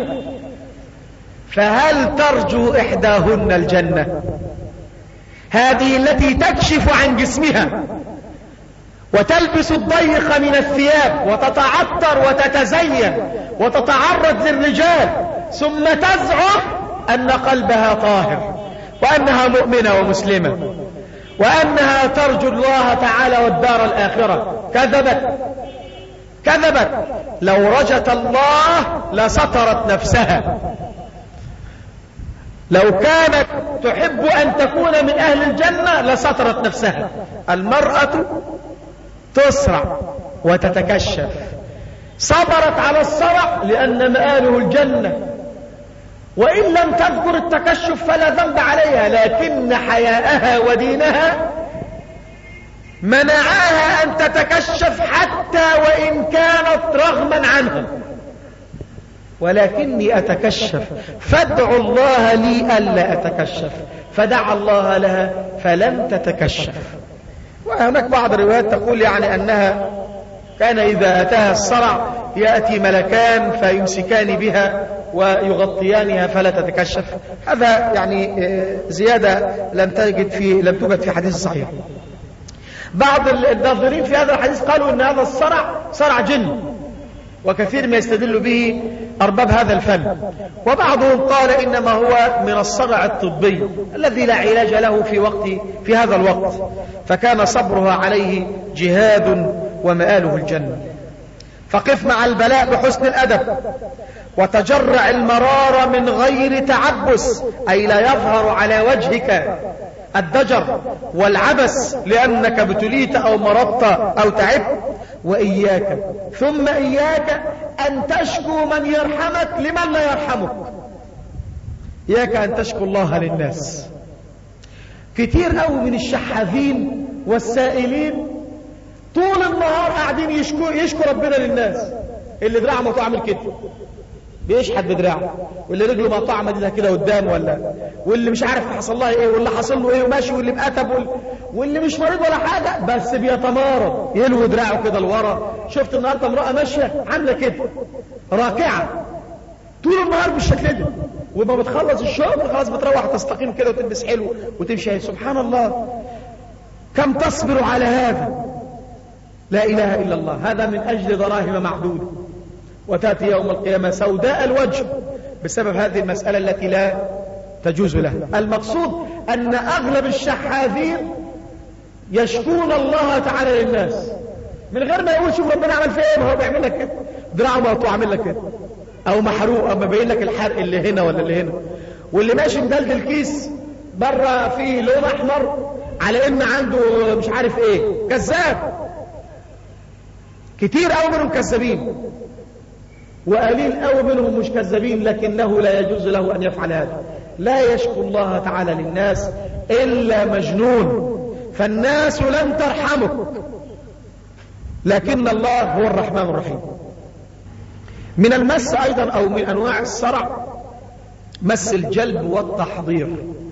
فهل ترجو إحداهن الجنة هذه التي تكشف عن جسمها وتلبس الضيق من الثياب وتتعطر وتتزين وتتعرض للرجال ثم تزعم أن قلبها طاهر وأنها مؤمنة ومسلمة وأنها ترجو الله تعالى والدار الآخرة كذبت كذبت لو رجت الله لسترت نفسها لو كانت تحب أن تكون من أهل الجنة لسترت نفسها المرأة تسرع وتتكشف صبرت على الصرع لأن مآله الجنة وإن لم تذكر التكشف فلا ذنب عليها لكن حياءها ودينها منعها أن تتكشف حتى وإن كانت رغما عنها ولكني أتكشف فادعوا الله لي ألا أتكشف فدعا الله لها فلم تتكشف وهناك بعض الروايات تقول يعني أنها كان إذا أتاها الصرع يأتي ملكان فيمسكان بها ويغطيانها فلا تتكشف هذا يعني زيادة لم تجد في لم توجد في حديث صحيح بعض الناظرين في هذا الحديث قالوا ان هذا الصرع صرع جن وكثير ما يستدل به أرباب هذا الفن وبعضهم قال إنما هو من الصرع الطبي الذي لا علاج له في وقت في هذا الوقت فكان صبرها عليه جهاد ومآله الجنة فقف مع البلاء بحسن الأدب وتجرع المرار من غير تعبس أي لا يظهر على وجهك الدجر والعبس لأنك ابتليت أو مرضت أو تعبت وإياك ثم إياك أن تشكو من يرحمك لمن لا يرحمك إياك أن تشكو الله للناس كتير قوي من الشحاذين والسائلين طول النهار قاعدين يشكو, يشكو ربنا للناس اللي دراعه مقطوع عامل كده بيشحت بدراعه واللي رجله مقطوعه مدينها كده قدام ولا واللي مش عارف حصل لها ايه واللي حصل له ايه وماشي واللي مقتب وال... واللي مش مريض ولا حاجه بس بيتمارض يلوي دراعه كده لورا شفت النهارده امراه ماشيه عامله كده راكعه طول النهار بالشكل ده وما بتخلص الشغل خلاص بتروح تستقيم كده وتلبس حلو وتمشي سبحان الله كم تصبر على هذا لا اله الا الله هذا من اجل دراهم معدوده وتأتي يوم القيامة سوداء الوجه بسبب هذه المسألة التي لا تجوز لها المقصود أن أغلب الشحاذين يشكون الله تعالى للناس من غير ما يقول شوف ربنا عمل فيه ايه ما هو بيعمل لك كده دراعه مقطوع عامل لك كده او محروق او مبين لك الحرق اللي هنا ولا اللي هنا واللي ماشي مدلدل كيس بره فيه لون احمر على ان عنده مش عارف ايه كذاب كتير قوي منهم كذابين وقليل قوي منهم مش كذابين لكنه لا يجوز له ان يفعل هذا لا يشكو الله تعالى للناس الا مجنون فالناس لن ترحمك لكن الله هو الرحمن الرحيم من المس ايضا او من انواع الصرع مس الجلب والتحضير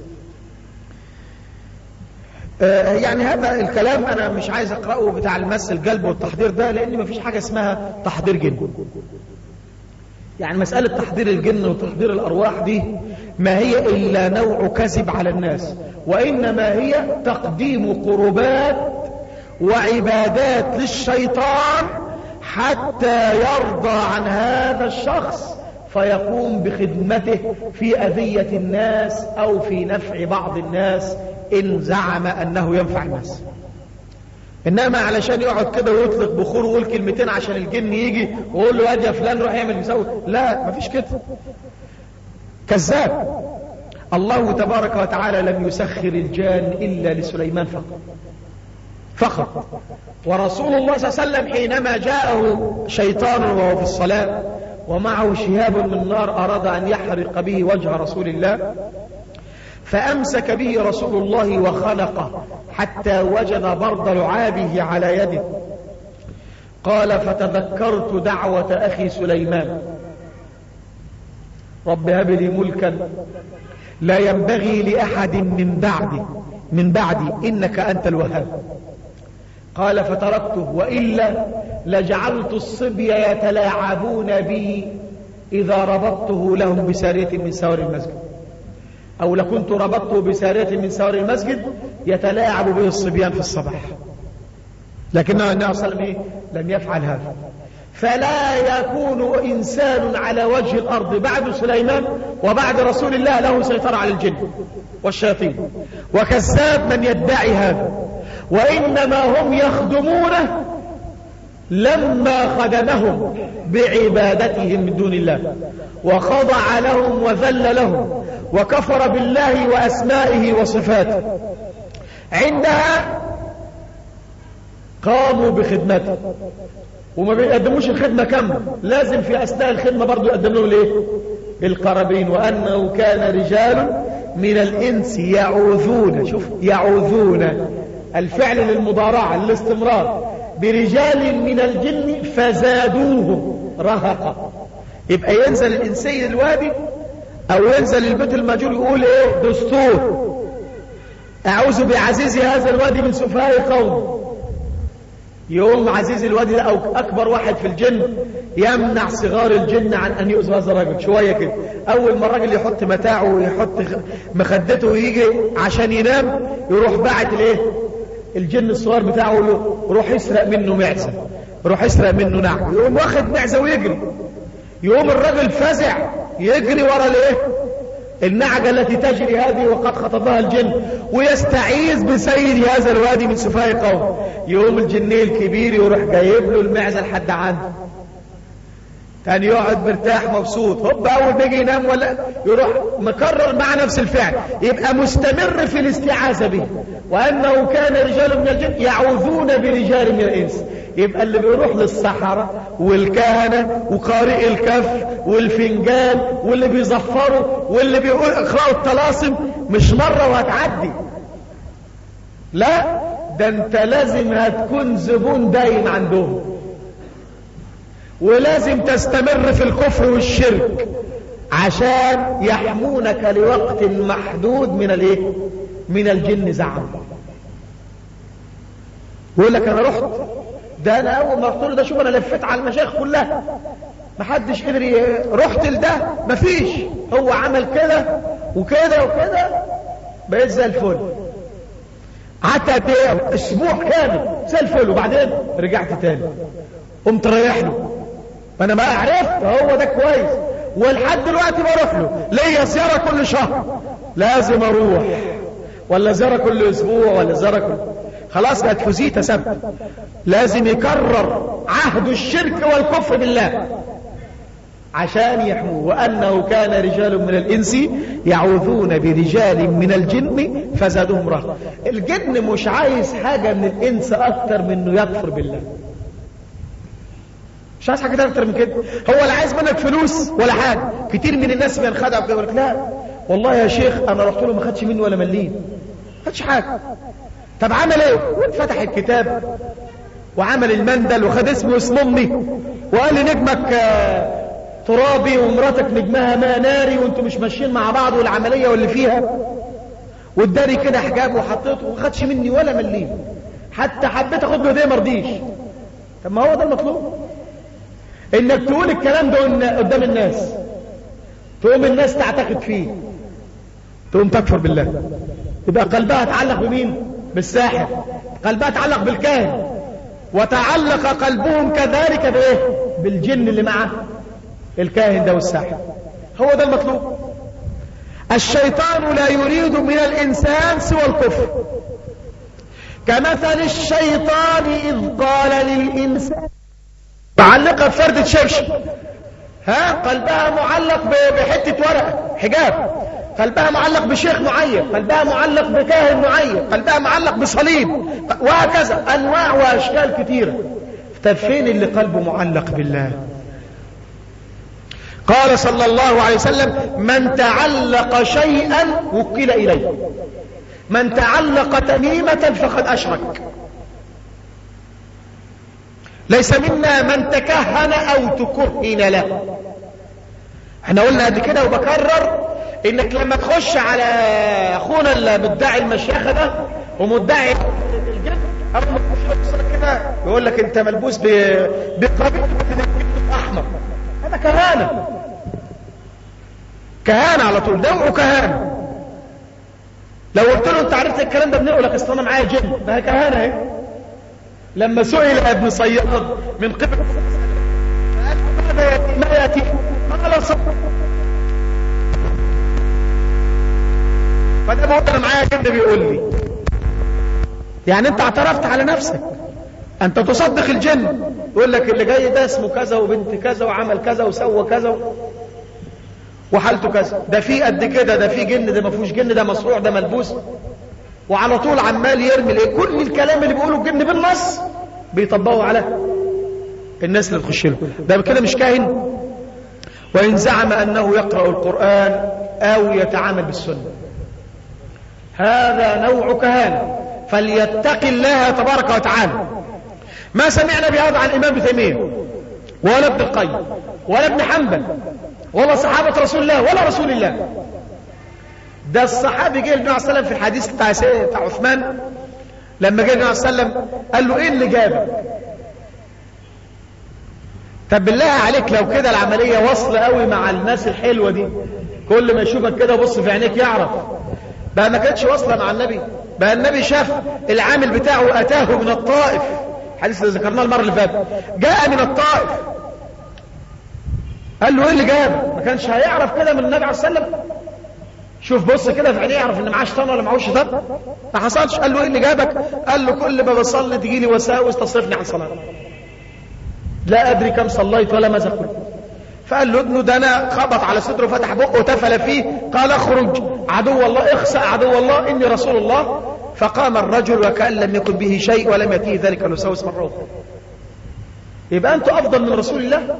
يعني هذا الكلام انا مش عايز اقراه بتاع المس القلب والتحضير ده لان مفيش حاجه اسمها تحضير جن يعني مسألة تحضير الجن وتحضير الأرواح دي ما هي إلا نوع كذب على الناس وإنما هي تقديم قربات وعبادات للشيطان حتى يرضى عن هذا الشخص فيقوم بخدمته في أذية الناس أو في نفع بعض الناس إن زعم أنه ينفع الناس إنما علشان يقعد كده ويطلق بخور ويقول كلمتين عشان الجن يجي ويقول له يا فلان روح يعمل يسوي لا مفيش كده كذاب الله تبارك وتعالى لم يسخر الجان إلا لسليمان فقط فقط ورسول الله صلى الله عليه وسلم حينما جاءه شيطان وهو في الصلاة ومعه شهاب من نار أراد أن يحرق به وجه رسول الله فأمسك به رسول الله وخلقه حتى وجد برد لعابه على يده قال فتذكرت دعوة أخي سليمان رب هب لي ملكا لا ينبغي لأحد من بعدي من بعدي إنك أنت الوهاب قال فتركته وإلا لجعلت الصبي يتلاعبون بي إذا ربطته لهم بسارية من سور المسجد أو لكنت ربطته بسارية من سور المسجد يتلاعب به الصبيان في الصباح لكنه النبي صلى الله عليه وسلم لم يفعل هذا فلا يكون إنسان على وجه الأرض بعد سليمان وبعد رسول الله له سيطرة على الجن والشياطين وكذاب من يدعي هذا وإنما هم يخدمونه لما خدمهم بعبادتهم من دون الله وخضع لهم وذل لهم وكفر بالله وأسمائه وصفاته عندها قاموا بخدمته وما بيقدموش الخدمة كاملة لازم في أثناء الخدمة برضو يقدم لهم الايه القرابين وأنه كان رجال من الإنس يعوذون شوف يعوذون الفعل للمضارعة للاستمرار برجال من الجن فزادوهم رهقا يبقى ينزل الإنسي الوادي أو ينزل البيت المجور يقول إيه دستور أعوذ بعزيز هذا الوادي من سفهاء قوم يوم عزيز الوادي ده أو أكبر واحد في الجن يمنع صغار الجن عن أن يؤذوا هذا الرجل شوية كده أول ما الراجل يحط متاعه ويحط مخدته ويجي عشان ينام يروح باعت الإيه الجن الصغير بتاعه له روح يسرق منه معزة روح يسرق منه نعم يقوم واخد معزة ويجري يقوم الرجل فزع يجري ورا الايه النعجة التي تجري هذه وقد خطبها الجن ويستعيذ بسيد هذا الوادي من سفاهاء قوم يقوم الجني الكبير يروح جايب له المعزة لحد عنده كان يقعد مرتاح مبسوط هوب اول ما يجي ينام ولا يروح مكرر مع نفس الفعل يبقى مستمر في الاستعاذة به وانه كان رجال من الجن يعوذون برجال من الانس يبقى اللي بيروح للصحراء والكهنة وقارئ الكف والفنجان واللي بيزفروا واللي بيقول اقرأوا الطلاسم مش مرة وهتعدي لا ده انت لازم هتكون زبون دايم عندهم ولازم تستمر في الكفر والشرك عشان يحمونك لوقت محدود من الايه من الجن زعم يقول لك انا رحت ده انا اول ما رحت له ده شوف انا لفيت على المشايخ كلها ما حدش قدر ي... رحت لده مفيش هو عمل كده وكده وكده بقيت زي الفل قعدت قد ايه اسبوع كامل زي الفل وبعدين رجعت تاني قمت رايح له فانا ما عرفت هو ده كويس ولحد دلوقتي بروح له ليا زياره كل شهر لازم اروح ولا زياره كل اسبوع ولا زياره كل خلاص بقت فوزيتا سبت لازم يكرر عهد الشرك والكفر بالله عشان يحموه وأنه كان رجال من الإنس يعوذون برجال من الجن فزادهم رهقا الجن مش عايز حاجة من الإنس أكتر من أنه يكفر بالله مش عايز حاجة أكتر من كده هو لا عايز منك فلوس ولا حاجة كتير من الناس بينخدع ويقول لك لا والله يا شيخ أنا رحت له ما خدش مني ولا مليم ما خدش حاجة طب عمل ايه فتح الكتاب وعمل المندل وخد اسمه اسم امي وقال لي نجمك ترابي ومراتك نجمها ماء ناري وانتوا مش ماشيين مع بعض والعملية واللي فيها واداني كده حجاب وحطيته وما خدش مني ولا مليم حتى حبيت اخد له هديه ما رضيش طب ما هو ده المطلوب انك تقول الكلام ده قدام الناس تقوم الناس تعتقد فيه تقوم تكفر بالله يبقى قلبها تعلق بمين بالساحر قلبها تعلق بالكاهن وتعلق قلبهم كذلك بايه بالجن اللي معه الكاهن ده والساحر هو ده المطلوب الشيطان لا يريد من الإنسان سوى الكفر كمثل الشيطان إذ قال للإنسان معلقة بفردة شبشب ها قلبها معلق بحتة ورقة حجاب قلبها معلق بشيخ معين قلبها معلق بكاهن معين قلبها معلق بصليب وهكذا أنواع وأشكال كثيرة طب فين اللي قلبه معلق بالله قال صلى الله عليه وسلم من تعلق شيئا وكل إليه من تعلق تميمة فقد أشرك ليس منا من تكهن أو تكهن له احنا قلنا قد كده وبكرر انك لما تخش على اخونا المدعي المشيخه ده ومدعي الجن اول ما تخش كده يقول لك انت ملبوس بقبيل احمر هذا كهانه كهانه على طول ده كهانه لو قلت له انت عرفت الكلام ده بنقول لك اصل انا معايا جن ما هي كهانه اهي لما سئل ابن صياد من قبل ما ياتي قال صدق فده ما انا معايا كده بيقول لي يعني انت اعترفت على نفسك انت تصدق الجن يقول لك اللي جاي ده اسمه كذا وبنت كذا وعمل كذا وسوى كذا وحالته كذا ده في قد كده ده في جن ده ما فيهوش جن ده مصروع ده ملبوس وعلى طول عمال يرمي الايه كل الكلام اللي بيقوله الجن بالنص بيطبقه على الناس اللي تخش له ده كده مش كاهن وإن زعم أنه يقرأ القرآن أو يتعامل بالسنة هذا نوع كهانة فليتق الله تبارك وتعالى ما سمعنا بهذا عن الإمام ابن تيمية ولا ابن القيم ولا ابن حنبل ولا صحابة رسول الله ولا رسول الله ده الصحابي جه النبي عليه السلام في الحديث بتاع بتاع عثمان لما جه النبي عليه السلام قال له ايه اللي جابك طب بالله عليك لو كده العملية وصل قوي مع الناس الحلوة دي كل ما يشوفك كده بص في عينيك يعرف بقى ما كانتش واصلة مع النبي بقى النبي شاف العامل بتاعه أتاه من الطائف حديث اللي ذكرناه المرة اللي فاتت جاء من الطائف قال له ايه اللي جاب ما كانش هيعرف كده من النبي عليه السلام شوف بص كده في عينيه يعرف ان معاه شيطان ولا معهوش شيطان ما حصلش قال له ايه اللي جابك قال له كل ما بصلي تجي لي وساوس تصرفني عن صلاتي لا أدري كم صليت ولا ماذا قلت فقال له ابنه ده أنا خبط على صدره فتح بقه وتفل فيه قال اخرج عدو الله اخسأ عدو الله إني رسول الله فقام الرجل وكأن لم يكن به شيء ولم يأتيه ذلك الوساوس مرة أخرى يبقى أنتوا أفضل من رسول الله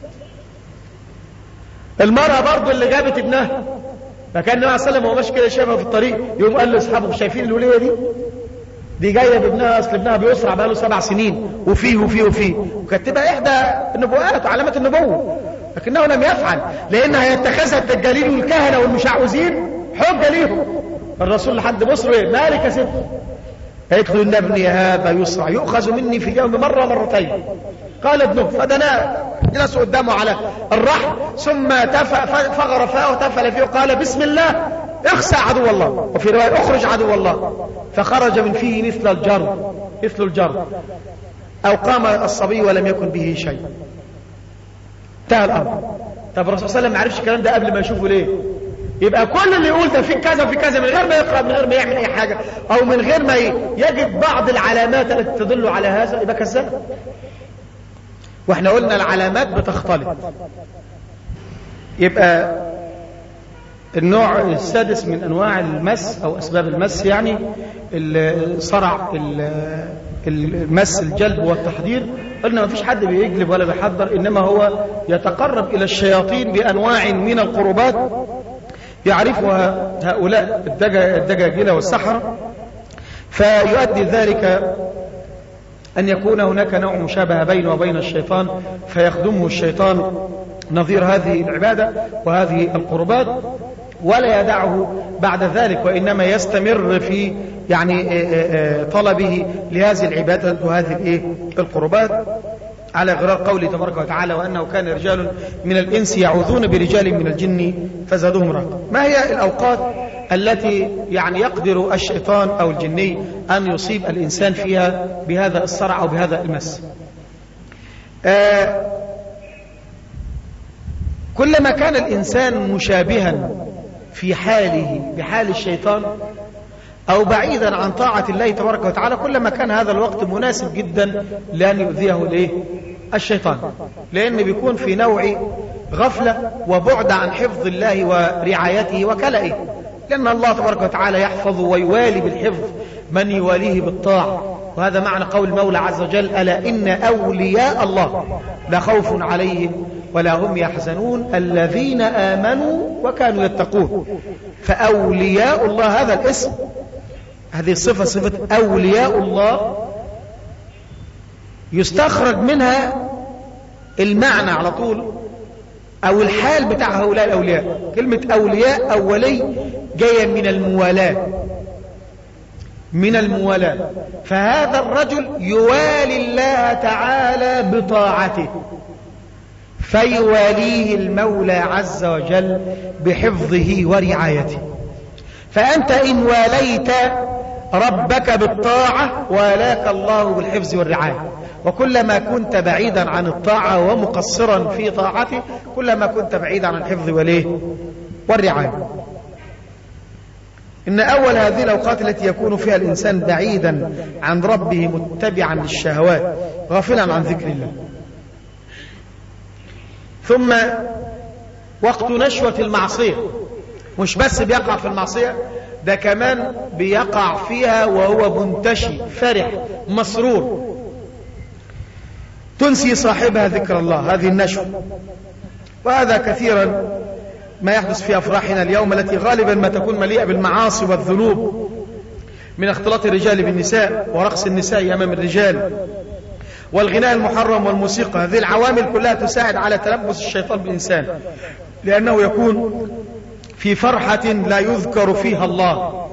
المرأة برضو اللي جابت ابنها فكان النبي عليه الصلاة وهو ماشي كده شايفها في الطريق يقوم قال لاصحابه شايفين الولية دي دي جاية بابنها أصل ابنها بيسرع بقاله سبع سنين وفيه وفيه وفيه وكتبها إحدى النبوءات وعلامات النبوة لكنه لم يفعل لأنها يتخذها الدجالين والكهنة والمشعوذين حجة ليهم الرسول لحد مصر مالك يا ست قالت له إن ابني هذا يسرع يؤخذ مني في اليوم مرة مرتين قال ابنه فدنا جلس قدامه على الرحل ثم فغر فاه وتفل فيه وقال بسم الله اخسى عدو الله وفي رواية اخرج عدو الله فخرج من فيه مثل الجر مثل الجر او قام الصبي ولم يكن به شيء انتهى الامر طب الرسول صلى الله عليه وسلم ما عرفش الكلام ده قبل ما يشوفه ليه يبقى كل اللي يقول ده في كذا في كذا من غير ما يقرأ من غير ما يعمل اي حاجة او من غير ما يجد بعض العلامات التي تدل على هذا يبقى كذاب واحنا قلنا العلامات بتختلط يبقى النوع السادس من انواع المس او اسباب المس يعني الصرع المس الجلب والتحضير قلنا ما فيش حد بيجلب ولا بيحضر انما هو يتقرب الى الشياطين بانواع من القربات يعرفها هؤلاء الدجاجلة والسحرة فيؤدي ذلك أن يكون هناك نوع مشابهة بينه وبين الشيطان فيخدمه الشيطان نظير هذه العبادة وهذه القربات ولا يدعه بعد ذلك وإنما يستمر في يعني طلبه لهذه العبادة وهذه القربات على غرار قوله تبارك وتعالى وأنه كان رجال من الإنس يعوذون برجال من الجن فزادهم رهقا ما هي الأوقات التي يعني يقدر الشيطان أو الجني أن يصيب الإنسان فيها بهذا الصرع أو بهذا المس آه كلما كان الإنسان مشابها في حاله بحال الشيطان أو بعيدا عن طاعة الله تبارك وتعالى كلما كان هذا الوقت مناسب جدا لأن يؤذيه الايه الشيطان لأن بيكون في نوع غفلة وبعد عن حفظ الله ورعايته وكلئه لأن الله تبارك وتعالى يحفظ ويوالي بالحفظ من يواليه بالطاعة وهذا معنى قول المولى عز وجل ألا إن أولياء الله لا خوف عليهم ولا هم يحزنون الذين آمنوا وكانوا يتقون فأولياء الله هذا الاسم هذه الصفة صفة أولياء الله يستخرج منها المعنى على طول أو الحال بتاع هؤلاء الأولياء كلمة أولياء أولي جاية من الموالاة من الموالاة فهذا الرجل يوالي الله تعالى بطاعته فيواليه المولى عز وجل بحفظه ورعايته فأنت إن واليت ربك بالطاعة والاك الله بالحفظ والرعاية وكلما كنت بعيدا عن الطاعة ومقصرا في طاعته كلما كنت بعيدا عن الحفظ وليه والرعاية إن أول هذه الأوقات التي يكون فيها الإنسان بعيدا عن ربه متبعا للشهوات غافلا عن ذكر الله ثم وقت نشوة المعصية مش بس بيقع في المعصية ده كمان بيقع فيها وهو منتشي فرح مسرور تنسي صاحبها ذكر الله هذه النشوة وهذا كثيرا ما يحدث في أفراحنا اليوم التي غالبا ما تكون مليئة بالمعاصي والذنوب من اختلاط الرجال بالنساء ورقص النساء أمام الرجال والغناء المحرم والموسيقى هذه العوامل كلها تساعد على تلبس الشيطان بالإنسان لأنه يكون في فرحة لا يذكر فيها الله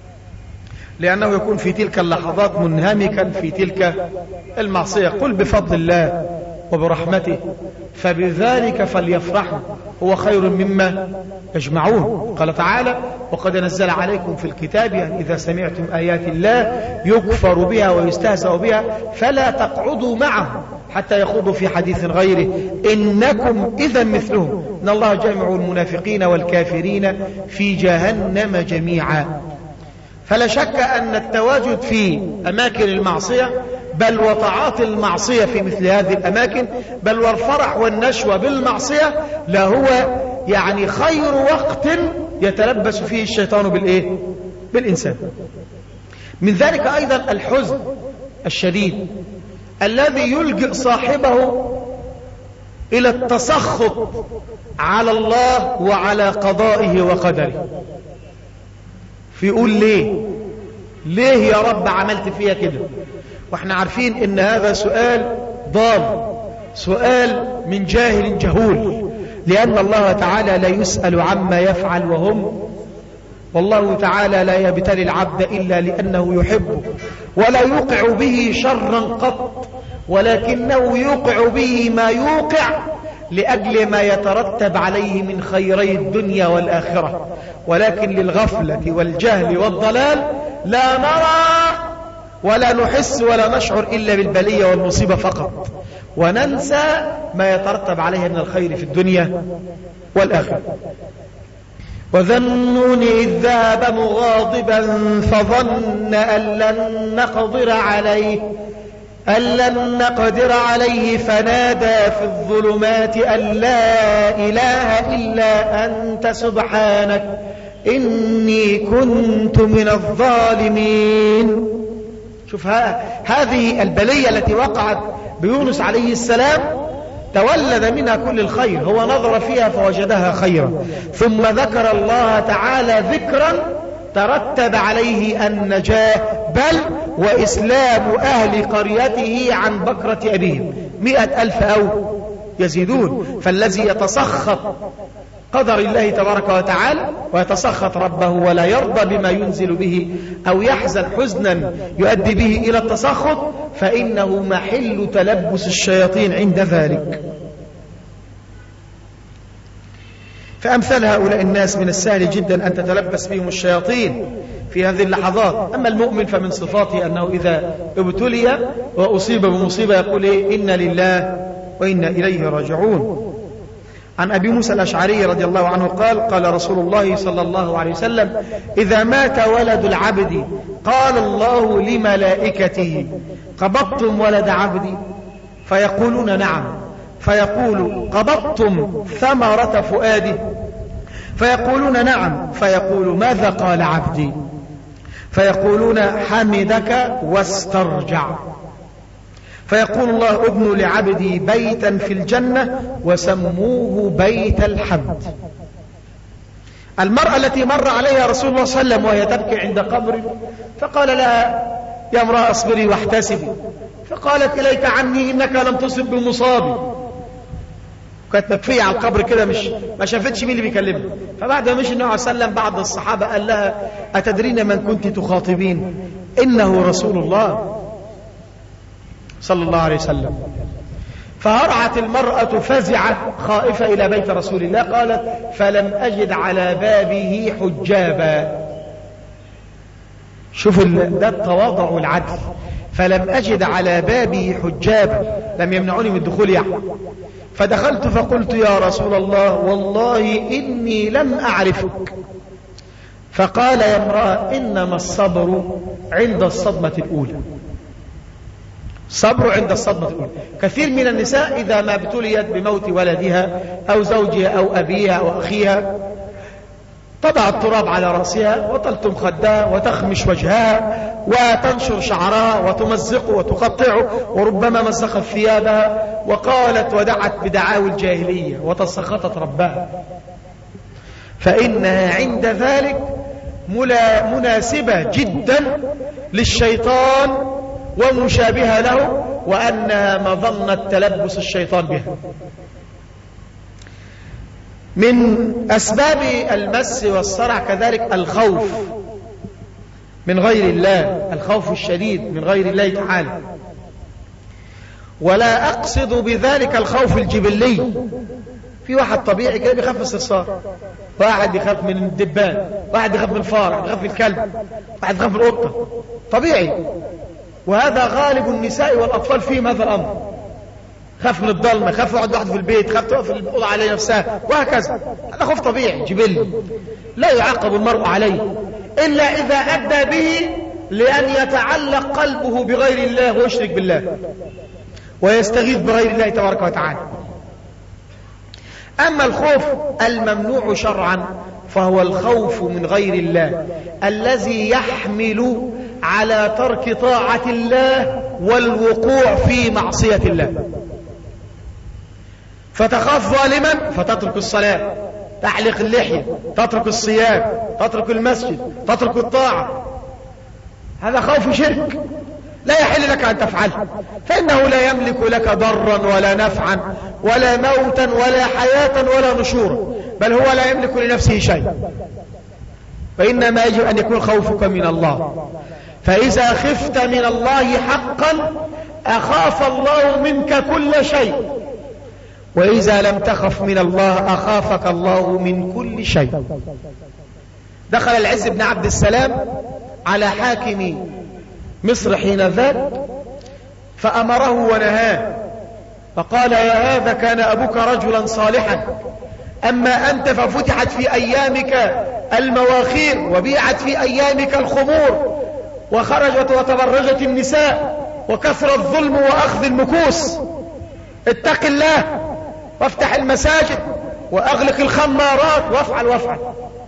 لأنه يكون في تلك اللحظات منهمكا في تلك المعصية قل بفضل الله وبرحمته فبذلك فليفرحوا هو خير مما يجمعون قال تعالى وقد نزل عليكم في الكتاب يعني إذا سمعتم آيات الله يكفر بها ويستهزأ بها فلا تقعدوا معهم حتى يخوضوا في حديث غيره إنكم إذا مثلهم إن الله جامع المنافقين والكافرين في جهنم جميعا فلا شك أن التواجد في أماكن المعصية بل وطاعات المعصية في مثل هذه الأماكن بل والفرح والنشوة بالمعصية لهو يعني خير وقت يتلبس فيه الشيطان بالإيه؟ بالإنسان من ذلك أيضا الحزن الشديد الذي يلجئ صاحبه إلى التسخط على الله وعلى قضائه وقدره فيقول ليه ليه يا رب عملت فيها كده واحنا عارفين ان هذا سؤال ضال سؤال من جاهل جهول لأن الله تعالى لا يسأل عما يفعل وهم والله تعالى لا يبتلي العبد إلا لأنه يحبه ولا يوقع به شرا قط ولكنه يوقع به ما يوقع لأجل ما يترتب عليه من خيري الدنيا والآخرة ولكن للغفلة والجهل والضلال لا نرى ولا نحس ولا نشعر إلا بالبلية والمصيبة فقط وننسى ما يترتب عليه من الخير في الدنيا والآخرة وذنون إذ ذهب مغاضبا فظن أن لن نقدر عليه أن لن نقدر عليه فنادى في الظلمات أن لا إله إلا أنت سبحانك إني كنت من الظالمين شوف هذه البلية التي وقعت بيونس عليه السلام تولد منها كل الخير هو نظر فيها فوجدها خيرا ثم ذكر الله تعالى ذكرا ترتب عليه النجاة بل وإسلام أهل قريته عن بكرة أبيهم مئة ألف أو يزيدون فالذي يتسخط قدر الله تبارك وتعالى ويتسخط ربه ولا يرضى بما ينزل به أو يحزن حزنا يؤدي به إلى التسخط فإنه محل تلبس الشياطين عند ذلك فأمثال هؤلاء الناس من السهل جدا أن تتلبس بهم الشياطين في هذه اللحظات أما المؤمن فمن صفاته أنه إذا ابتلي وأصيب بمصيبة يقول إيه إن لله وإنا إليه راجعون عن أبي موسى الأشعري رضي الله عنه قال قال رسول الله صلى الله عليه وسلم إذا مات ولد العبد قال الله لملائكته قبضتم ولد عبدي فيقولون نعم فيقول قبضتم ثمرة فؤاده فيقولون نعم فيقول ماذا قال عبدي فيقولون حمدك واسترجع فيقول الله ابن لعبدي بيتا في الجنة وسموه بيت الحمد المرأة التي مر عليها رسول الله صلى الله عليه وسلم وهي تبكي عند قبر فقال لها يا امرأة اصبري واحتسبي فقالت إليك عني إنك لم تصب بمصابي كانت مكفية على القبر كده مش ما شافتش مين اللي بيكلمها فبعد ما مشي النبي عليه وسلم بعض الصحابة قال لها أتدرين من كنت تخاطبين إنه رسول الله صلى الله عليه وسلم فهرعت المرأة فزعة خائفة إلى بيت رسول الله قالت فلم أجد على بابه حجابا شوف ده التواضع والعدل فلم أجد على بابه حجابا لم يمنعوني من الدخول يعني فدخلت فقلت يا رسول الله والله إني لم أعرفك فقال يا امرأة إنما الصبر عند الصدمة الأولى صبر عند الصدمة الأولى كثير من النساء إذا ما ابتليت بموت ولدها أو زوجها أو أبيها أو أخيها تضع التراب على رأسها وتلتم خدها وتخمش وجهها وتنشر شعرها وتمزقه وتقطعه وربما مزقت ثيابها وقالت ودعت بدعاوي الجاهلية وتسخطت ربها فإنها عند ذلك مناسبة جدا للشيطان ومشابهة له وأنها مظنة تلبس الشيطان بها من أسباب المس والصرع كذلك الخوف من غير الله الخوف الشديد من غير الله تعالى ولا أقصد بذلك الخوف الجبلي في واحد طبيعي كده بيخاف من الصرصار واحد بيخاف من الدبان واحد بيخاف من الفار واحد بيخاف من الكلب واحد بيخاف من القطة طبيعي وهذا غالب النساء والأطفال فيهم هذا الأمر خاف من الضلمة خاف يقعد لوحده في البيت خاف تقف الأوضة على نفسها وهكذا هذا خوف طبيعي جبلي لا يعاقب المرء عليه إلا إذا أدى به لأن يتعلق قلبه بغير الله ويشرك بالله ويستغيث بغير الله تبارك وتعالى أما الخوف الممنوع شرعا فهو الخوف من غير الله الذي يحمل على ترك طاعة الله والوقوع في معصية الله فتخاف ظالما فتترك الصلاة تحلق اللحية تترك الصيام تترك المسجد تترك الطاعة هذا خوف شرك لا يحل لك أن تفعله فإنه لا يملك لك ضرا ولا نفعا ولا موتا ولا حياة ولا نشورا بل هو لا يملك لنفسه شيء فإنما يجب أن يكون خوفك من الله فإذا خفت من الله حقا أخاف الله منك كل شيء وإذا لم تخف من الله أخافك الله من كل شيء دخل العز بن عبد السلام على حاكم مصر حين ذاك فأمره ونهاه فقال يا هذا كان أبوك رجلا صالحا أما أنت ففتحت في أيامك المواخير وبيعت في أيامك الخمور وخرجت وتبرجت النساء وكثر الظلم وأخذ المكوس اتق الله وافتح المساجد وأغلق الخمارات وافعل وافعل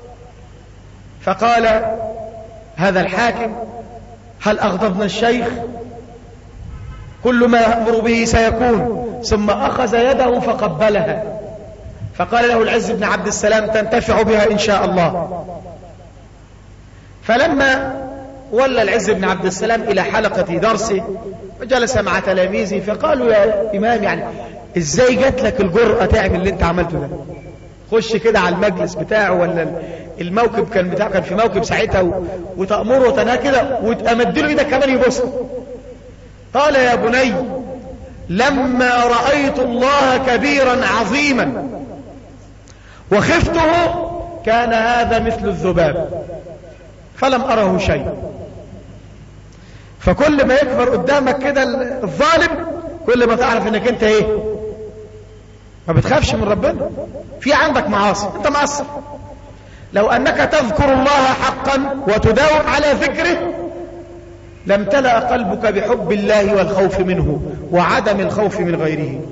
فقال هذا الحاكم هل أغضبنا الشيخ كل ما يأمر به سيكون ثم أخذ يده فقبلها فقال له العز بن عبد السلام تنتفع بها إن شاء الله فلما ولى العز بن عبد السلام إلى حلقة درسه وجلس مع تلاميذه فقالوا يا إمام يعني إزاي جات لك الجرأة تعمل اللي انت عملته ده خش كده على المجلس بتاعه ولا الموكب كان بتاعه كان في موكب ساعتها وتأمره وتنهى كده وتأمد له ايدك كمان يبص قال يا بني لما رأيت الله كبيرا عظيما وخفته كان هذا مثل الذباب فلم أره شيء فكل ما يكبر قدامك كده الظالم كل ما تعرف انك انت ايه ما بتخافش من ربنا في عندك معاصي انت معصر لو انك تذكر الله حقا وتداوم على ذكره لم تلأ قلبك بحب الله والخوف منه وعدم الخوف من غيره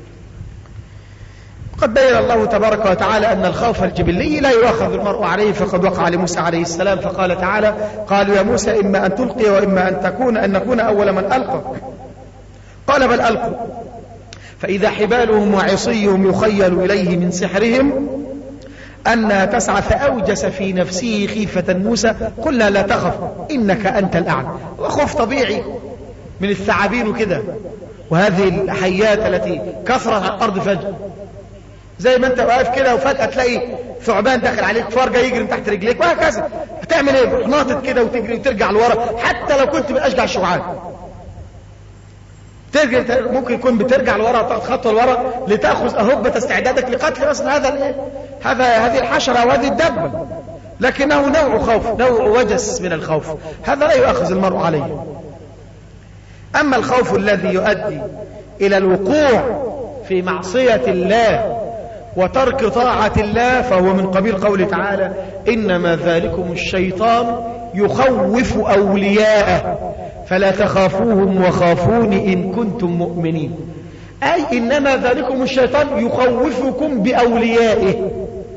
قد بين الله تبارك وتعالى أن الخوف الجبلي لا يؤخذ المرء عليه فقد وقع لموسى عليه السلام فقال تعالى قالوا يا موسى إما أن تلقي وإما أن تكون أن نكون أول من ألقى قال بل ألقوا فإذا حبالهم وعصيهم يخيل إليه من سحرهم أنها تسعى فأوجس في نفسه خيفة موسى قلنا لا تخف إنك أنت الأعلى وخوف طبيعي من الثعابين وكده وهذه الحيات التي كثرت على الأرض فجأة زي ما انت واقف كده وفجأة تلاقي ثعبان داخل عليك فار جاي يجري من تحت رجليك وهكذا هتعمل ايه ناطط كده وتجري وترجع لورا حتى لو كنت من اشجع الشجعان ترجع ممكن يكون بترجع لورا تاخد خطوه لورا لتاخذ اهبه استعدادك لقتل اصلا هذا الايه هذا هذه الحشره او هذه الدبه لكنه نوع خوف نوع وجس من الخوف هذا لا يؤخذ المرء عليه اما الخوف الذي يؤدي الى الوقوع في معصيه الله وترك طاعة الله فهو من قبيل قوله تعالى إنما ذلكم الشيطان يخوف أولياءه فلا تخافوهم وخافون إن كنتم مؤمنين أي إنما ذلكم الشيطان يخوفكم بأوليائه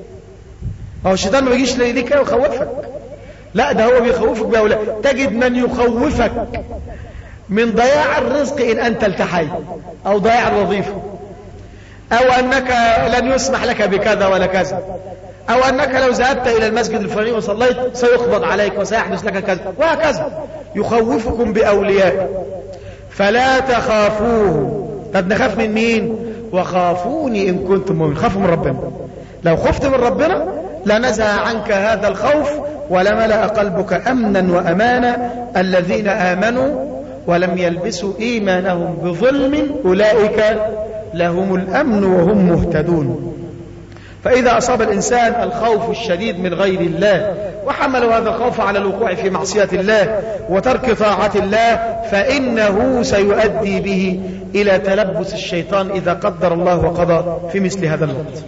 هو الشيطان ما بيجيش ليك يخوفك لا ده هو بيخوفك بأوليائه تجد من يخوفك من ضياع الرزق إن أنت التحيت أو ضياع الوظيفة أو أنك لن يسمح لك بكذا ولا كذا أو أنك لو ذهبت إلى المسجد الفلاني وصليت سيقبض عليك وسيحدث لك كذا وهكذا يخوفكم بأولياء فلا تخافوه طب نخاف من مين وخافوني إن كنتم مؤمنين خافوا من ربنا لو خفت من ربنا لنزع عنك هذا الخوف ولملأ قلبك أمنا وأمانا الذين آمنوا ولم يلبسوا إيمانهم بظلم أولئك لهم الأمن وهم مهتدون فإذا أصاب الإنسان الخوف الشديد من غير الله وحملوا هذا الخوف على الوقوع في معصية الله وترك طاعة الله فإنه سيؤدي به إلى تلبس الشيطان إذا قدر الله وقضى في مثل هذا الوقت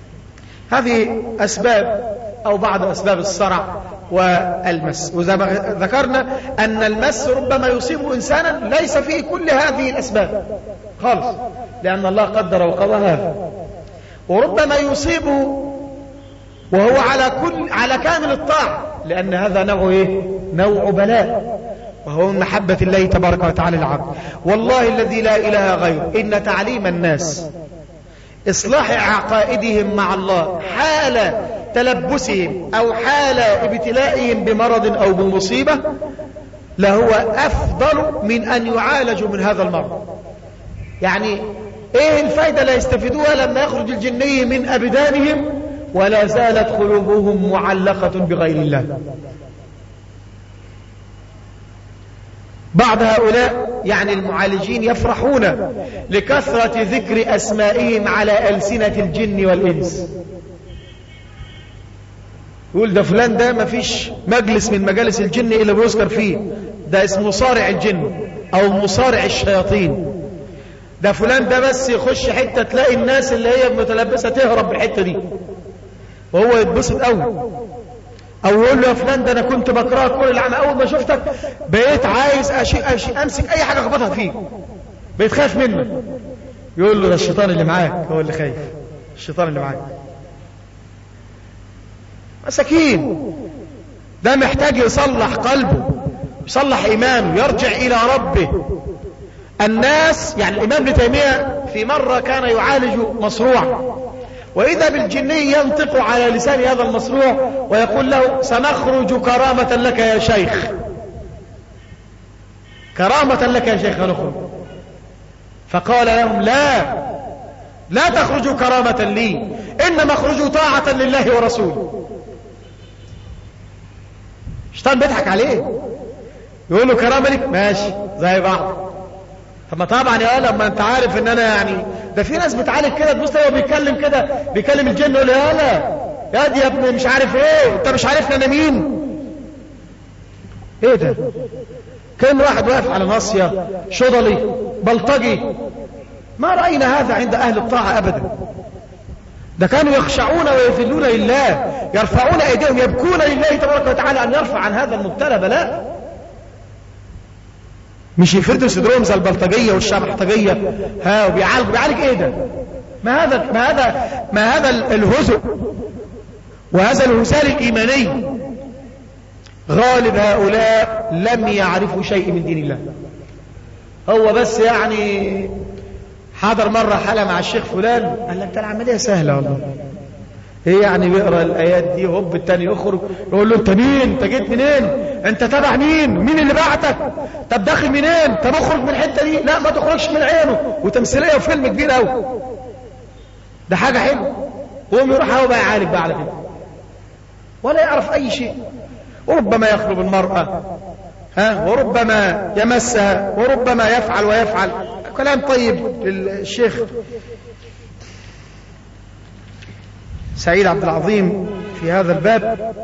هذه أسباب أو بعض أسباب الصرع والمس وزي ما ذكرنا أن المس ربما يصيب إنسانا ليس فيه كل هذه الأسباب خالص لأن الله قدر وقضى هذا وربما يصيبه وهو على كل على كامل الطاعة لأن هذا نوع إيه؟ نوع بلاء وهو من محبة الله تبارك وتعالى العبد والله الذي لا إله غيره إن تعليم الناس إصلاح عقائدهم مع الله حال تلبسهم أو حال ابتلائهم بمرض أو بمصيبة لهو أفضل من أن يعالجوا من هذا المرض يعني ايه الفايدة اللي يستفيدوها لما يخرج الجني من أبدانهم ولا زالت قلوبهم معلقة بغير الله بعض هؤلاء يعني المعالجين يفرحون لكثرة ذكر أسمائهم على ألسنة الجن والإنس يقول ده فلان ده ما فيش مجلس من مجالس الجن إلا بيذكر فيه ده اسمه مصارع الجن أو مصارع الشياطين ده فلان ده بس يخش حتة تلاقي الناس اللي هي متلبسة تهرب بالحتة دي وهو يتبسط قوي او يقول له يا فلان ده انا كنت بكرهك كل العام اول ما شفتك بقيت عايز أشي أشي امسك اي حاجه اخبطها فيك بقيت خايف منك يقول له ده الشيطان اللي معاك هو اللي خايف الشيطان اللي معاك مساكين ده محتاج يصلح قلبه يصلح ايمانه يرجع الى ربه الناس يعني الامام ابن تيميه في مره كان يعالج مصروع وإذا بالجني ينطق على لسان هذا المصروع ويقول له سنخرج كرامة لك يا شيخ كرامة لك يا شيخ نخرج فقال لهم لا لا تخرجوا كرامة لي إنما اخرجوا طاعة لله ورسوله الشيطان بيضحك عليه يقول له كرامة لك ماشي زي بعض طب ما طبعا يا لما انت عارف ان انا يعني ده في ناس بتعالج كده تبص هو بيتكلم كده بيكلم الجن يقول يا لا يا دي يا ابني مش عارف ايه انت مش عارفني انا مين ايه ده كان واحد واقف على ناصية شضلي بلطجي ما رأينا هذا عند اهل الطاعة ابدا ده كانوا يخشعون ويذلون لله يرفعون ايديهم يبكون لله تبارك وتعالى ان يرفع عن هذا المبتلى بلاء مش يفردوا صدرهم زي البلطجية والشبحطجية ها وبيعالج بيعالج ايه ده ما هذا ما هذا ما هذا الهزء وهذا الهزال الايماني غالب هؤلاء لم يعرفوا شيء من دين الله هو بس يعني حضر مرة حالة مع الشيخ فلان قال لك ده العملية سهلة والله ايه يعني بيقرا الايات دي هوب التاني يخرج يقول له انت مين انت جيت منين انت تبع مين مين اللي بعتك طب داخل منين طب اخرج من الحته دي لا ما تخرجش من عينه وتمثيليه وفيلم كبير قوي ده حاجه حلوه وهم يروح هو بقى يعالج بقى على كده ولا يعرف اي شيء وربما يخلو بالمراه ها وربما يمسها وربما يفعل ويفعل كلام طيب للشيخ سعيد عبد العظيم في هذا الباب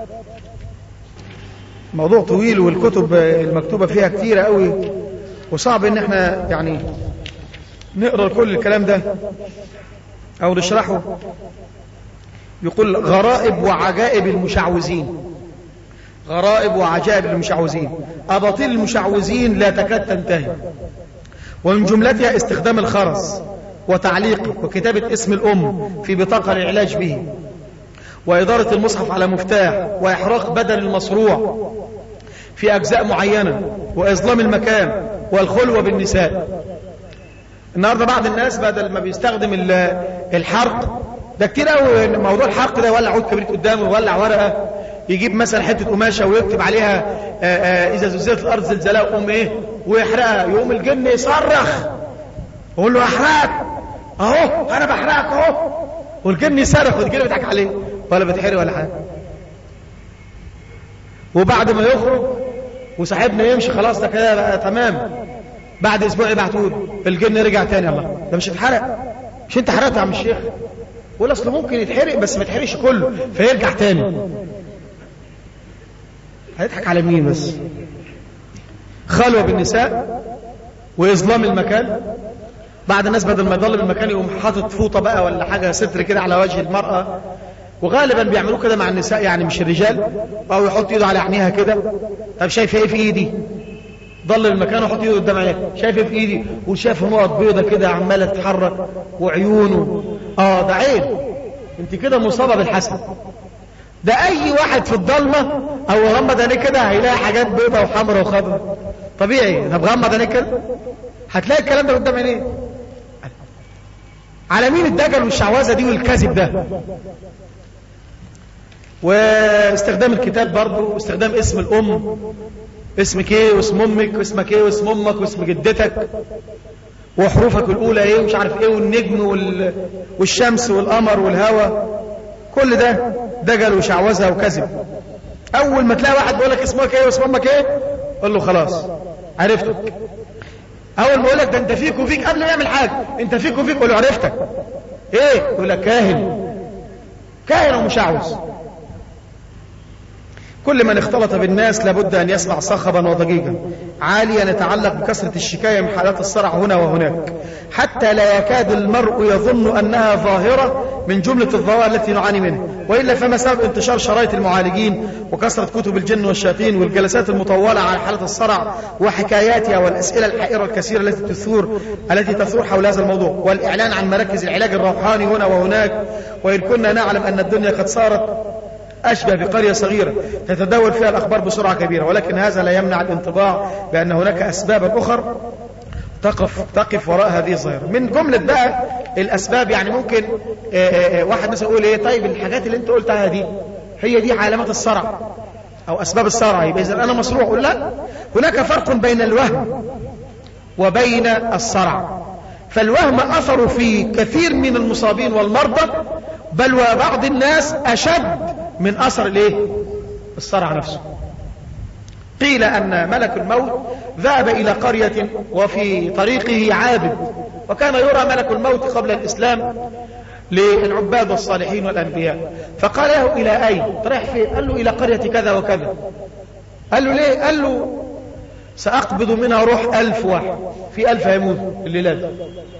موضوع طويل والكتب المكتوبة فيها كثيرة قوي وصعب ان احنا يعني نقرأ كل الكلام ده او نشرحه يقول غرائب وعجائب المشعوذين غرائب وعجائب المشعوذين أباطيل المشعوذين لا تكاد تنتهي ومن جملتها استخدام الخرز وتعليقه وكتابة اسم الأم في بطاقة للعلاج به وإدارة المصحف على مفتاح وإحراق بدن المصروع في أجزاء معينة وإظلام المكان والخلوة بالنساء النهاردة بعض الناس بدل ما بيستخدم الحرق ده كتير قوي موضوع الحرق ده يولع عود كبريت قدامه ويولع ورقة يجيب مثلا حتة قماشة ويكتب عليها آآ آآ إذا زلزلت الأرض زلزالها يقوم إيه ويحرقها يقوم الجن يصرخ يقول له أحرقك أهو أنا بحرقك أهو والجن يصرخ والجن بيضحك عليه ولا بتحرق ولا حاجة وبعد ما يخرج وصاحبنا يمشي خلاص ده كده بقى تمام بعد اسبوع يبعتوا الجن رجع تاني الله ده مش اتحرق مش انت حرقت يا عم الشيخ ولا اصل ممكن يتحرق بس ما يتحرقش كله فيرجع تاني هيضحك على مين بس خلوة بالنساء وإظلام المكان بعد الناس بدل ما يضلم المكان يقوم حاطط فوطة بقى ولا حاجة ستر كده على وجه المرأة وغالبا بيعملوه كده مع النساء يعني مش الرجال أو يحط ايده على عينيها كده طب شايفة ايه في ايدي ضل المكان وحط ايده قدام عينيها شايفه في ايدي وشاف نقط بيضة كده عمالة تتحرك وعيونه اه ده عين انت كده مصابة بالحسد ده اي واحد في الضلمة او غمض عينيه كده هيلاقي حاجات بيضة وحمراء وخضراء طبيعي طب غمض عينيه كده هتلاقي الكلام ده قدام عينيه على مين الدجل والشعوذة دي والكذب ده واستخدام الكتاب برضه واستخدام اسم الام اسمك ايه واسم امك واسمك ايه واسم امك واسم جدتك وحروفك الاولى ايه ومش عارف ايه والنجم وال... والشمس والقمر والهواء كل ده دجل وشعوذه وكذب اول ما تلاقي واحد بيقول لك اسمك ايه واسم امك ايه قول له خلاص عرفتك اول ما يقول لك ده انت فيك وفيك قبل ما يعمل حاجه انت فيك وفيك قول له عرفتك ايه يقول لك كاهن كاهن ومشعوذ كل من اختلط بالناس لابد أن يسمع صخبا وضجيجا عاليا يتعلق بكثرة الشكاية من حالات الصرع هنا وهناك حتى لا يكاد المرء يظن أنها ظاهرة من جملة الظواهر التي نعاني منها وإلا فما سبب انتشار شرايط المعالجين وكثرة كتب الجن والشياطين والجلسات المطولة على حالة الصرع وحكاياتها والأسئلة الحائرة الكثيرة التي تثور التي تثور حول هذا الموضوع والإعلان عن مراكز العلاج الروحاني هنا وهناك وإن كنا نعلم أن الدنيا قد صارت أشبه بقرية صغيرة تتداول فيها الأخبار بسرعة كبيرة ولكن هذا لا يمنع الانطباع بأن هناك أسبابا أخرى تقف تقف وراء هذه الظاهرة من جملة بقى الأسباب يعني ممكن آآ آآ واحد مثلا يقول إيه طيب الحاجات اللي أنت قلتها دي هي دي علامات الصرع أو أسباب الصرع يبقى إذا أنا مصروع أقول لا هناك فرق بين الوهم وبين الصرع فالوهم أثر في كثير من المصابين والمرضى بل وبعض الناس أشد من أثر الايه الصرع نفسه قيل أن ملك الموت ذهب إلى قرية وفي طريقه عابد وكان يرى ملك الموت قبل الإسلام للعباد والصالحين والأنبياء فقال له إلى أين رايح فين قال له إلى قرية كذا وكذا قال له ليه قال له سأقبض منها روح ألف واحد في ألف هيموت الليلة دي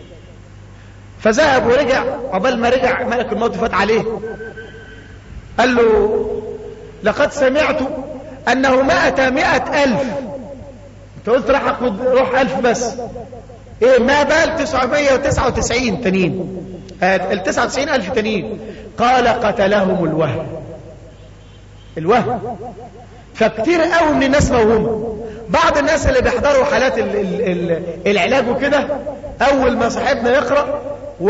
فذهب ورجع قبل ما رجع ملك الموت فات عليه قال له لقد سمعت أنه مات مئة ألف انت قلت راح أخذ روح ألف بس إيه ما بال تسعمية وتسعة وتسعين تنين التسعة وتسعين ألف تنين قال قتلهم الوهم الوهم فكتير قوي من الناس موهومة بعض الناس اللي بيحضروا حالات ال ال ال العلاج وكده أول ما صاحبنا يقرأ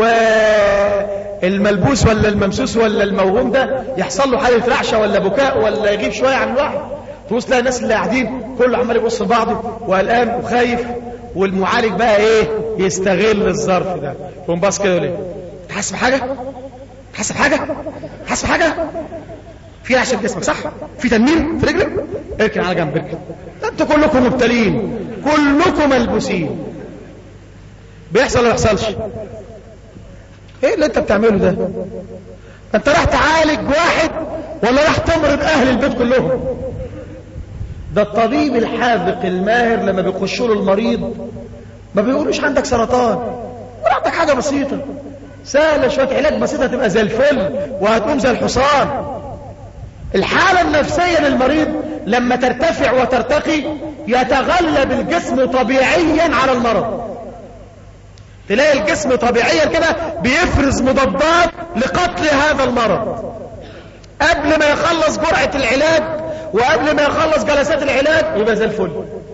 والملبوس ولا الممسوس ولا الموهوم ده يحصل له حالة رعشة ولا بكاء ولا يغيب شوية عن الواحد تبص تلاقي الناس اللي قاعدين كله عمال يبص لبعضه وقلقان وخايف والمعالج بقى ايه يستغل الظرف ده يقوم باص كده ليه تحس بحاجة تحس بحاجة تحس بحاجة في رعشة في جسمك صح في تنميل في رجلك اركن على جنب اركن انتوا كلكم مبتلين كلكم ملبوسين بيحصل ولا ما يحصلش ايه اللي انت بتعمله ده انت راح تعالج واحد ولا راح تمرض اهل البيت كلهم ده الطبيب الحاذق الماهر لما بيخشوا له المريض ما بيقولوش عندك سرطان ولا عندك حاجه بسيطه سهله شويه علاج بسيطه تبقى زي الفل وهتقوم زي الحصان الحاله النفسيه للمريض لما ترتفع وترتقي يتغلب الجسم طبيعيا على المرض تلاقي الجسم طبيعيا كده بيفرز مضادات لقتل هذا المرض قبل ما يخلص جرعة العلاج وقبل ما يخلص جلسات العلاج يبقى زي الفل